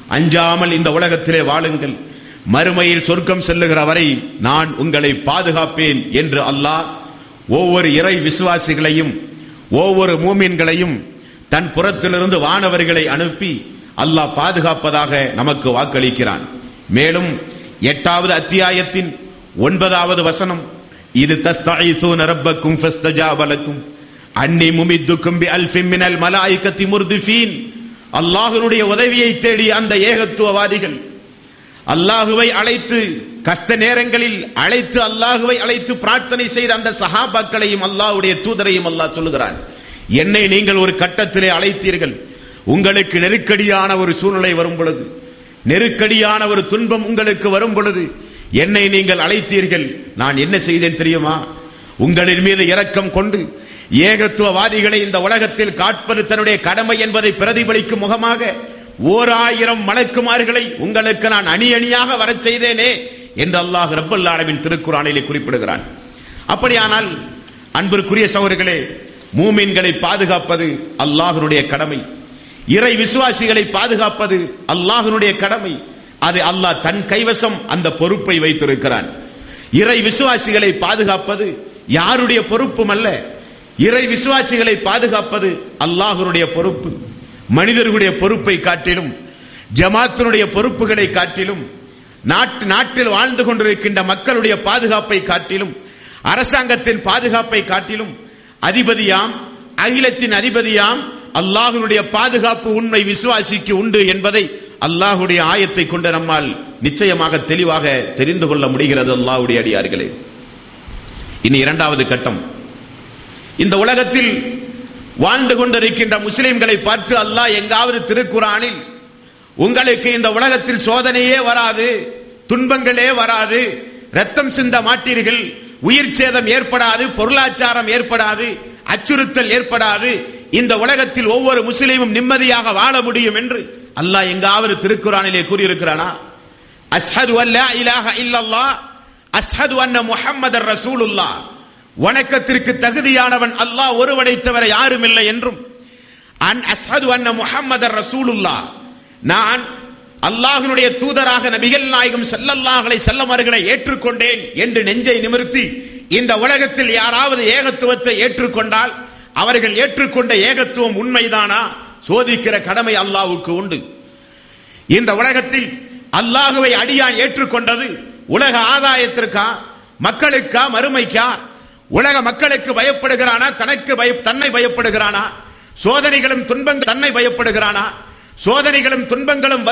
அஞ்சாமல் இந்த உலகத்திலே வாழுங்கள் மறுமையில் சொர்க்கம் செல்லுகிற வரை நான் உங்களை பாதுகாப்பேன் என்று அல்லாஹ் ஒவ்வொரு இறை விசுவாசிகளையும் ஒவ்வொரு மூமின்களையும் தன் புறத்திலிருந்து வானவர்களை அனுப்பி அல்லாஹ் பாதுகாப்பதாக நமக்கு வாக்களிக்கிறான் மேலும் எட்டாவது அத்தியாயத்தின் ஒன்பதாவது வசனம் இது தஸ்தஈசூன ரப்பக்கும் ஃபஸ்தஜாபலக்கும் அன்னி முமித்துக்கும் பி அல்ஃபின் மினல் மலாயிகத்தி முர்திஃபீன் அல்லாஹ்வினுடைய உதவியை தேடி அந்த ஏகத்துவவாதிகள் அல்லாஹுவை அழைத்து கஷ்ட நேரங்களில் அழைத்து அல்லாஹுவை அழைத்து பிரார்த்தனை செய்த அந்த சஹாபாக்களையும் அல்லாஹ்வுடைய தூதரையும் அல்லாஹ் சொல்லுகிறான் என்னை நீங்கள் ஒரு கட்டத்திலே அழைத்தீர்கள் உங்களுக்கு நெருக்கடியான ஒரு சூழ்நிலை வரும் பொழுது நெருக்கடியான ஒரு துன்பம் உங்களுக்கு வரும் பொழுது என்னை நீங்கள் அழைத்தீர்கள் நான் என்ன செய்தேன் தெரியுமா உங்களின் மீது இரக்கம் கொண்டு ஏகத்துவவாதிகளை இந்த உலகத்தில் காட்பது தன்னுடைய கடமை என்பதை பிரதிபலிக்கும் முகமாக ஓர் ஆயிரம் மலக்குமார்களை உங்களுக்கு நான் அணி அணியாக வரச் செய்தேனே என்று அல்லாஹ் ரப்பல் ஆலமின் திருக்குறானிலே குறிப்பிடுகிறான் அப்படியானால் அன்பிற்குரிய சகோதரர்களே மூமின்களை பாதுகாப்பது அல்லாஹ்வுடைய கடமை இறை விசுவாசிகளை பாதுகாப்பது அல்லாஹ்வுடைய கடமை அது அல்லாஹ் தன் கைவசம் அந்த பொறுப்பை வைத்திருக்கிறான் இறை விசுவாசிகளை பாதுகாப்பது யாருடைய பொறுப்பும் அல்ல இறை விசுவாசிகளை பாதுகாப்பது அல்லாஹ்வுடைய பொறுப்பு மனிதர்களுடைய பொறுப்பை காட்டிலும் ஜமாத்தினுடைய பொறுப்புகளை காட்டிலும் நாட்டு நாட்டில் வாழ்ந்து கொண்டிருக்கின்ற மக்களுடைய பாதுகாப்பை காட்டிலும் அரசாங்கத்தின் பாதுகாப்பை காட்டிலும் அதிபதியாம் அகிலத்தின் அதிபதியாம் அல்லாஹ்வுடைய பாதுகாப்பு உண்மை விசுவாசிக்கு உண்டு என்பதை அல்லாஹ்வுடைய ஆயத்தை கொண்டு நம்மால் நிச்சயமாக தெளிவாக தெரிந்து கொள்ள முடிகிறது அல்லாஹ்வுடைய அடியார்களே இனி இரண்டாவது கட்டம் இந்த உலகத்தில் வாழ்ந்து கொண்டிருக்கின்ற முஸ்லிம்களை பார்த்து அல்லாஹ் எங்காவது திருக்குறானில் உங்களுக்கு இந்த உலகத்தில் சோதனையே வராது துன்பங்களே வராது ரத்தம் சிந்த மாட்டீர்கள் உயிர் சேதம் ஏற்படாது பொருளாச்சாரம் ஏற்படாது அச்சுறுத்தல் ஏற்படாது இந்த உலகத்தில் ஒவ்வொரு முஸ்லீமும் நிம்மதியாக வாழ முடியும் என்று அல்லாஹ் எங்காவது திருக்குறானிலே கூறியிருக்கிறானா அஸ்ஹது அல்லா இலாஹ இல்லல்லாஹ் அஸ்ஹது அன்ன முஹம்மதர் ரசூலுல்லாஹ் வணக்கத்திற்கு தகுதியானவன் அல்லாஹ் ஒருவனை தவிர யாரும் இல்லை என்றும் அன் அஸ்ஹது அன்ன முஹம்மதர் ரசூலுல்லாஹ் நான் அல்லாஹ்வினுடைய தூதராக நபிகள் நாயகம் ஸல்லல்லாஹு அலைஹி வஸல்லம் அவர்களை ஏற்றுக்கொண்டேன் என்று நெஞ்சை நிமிர்த்தி இந்த உலகத்தில் யாராவது ஏகத்துவத்தை ஏற்றுக்கொண்டால் அவர்கள் ஏற்றுக்கொண்ட ஏகத்துவம் உண்மைதானா சோதிக்கிற கடமை அல்லாஹ்வுக்கு உண்டு இந்த உலகத்தில் அல்லாஹுவை அடியான் ஏற்றுக்கொண்டது உலக ஆதாயத்திற்கா மக்களுக்கா மறுமைக்கா உலக மக்களுக்கு பயப்படுகிறானா தனக்கு பய தன்னை பயப்படுகிறானா சோதனைகளும் துன்பங்கள் தன்னை பயப்படுகிறானா சோதனைகளும் துன்பங்களும் வரும்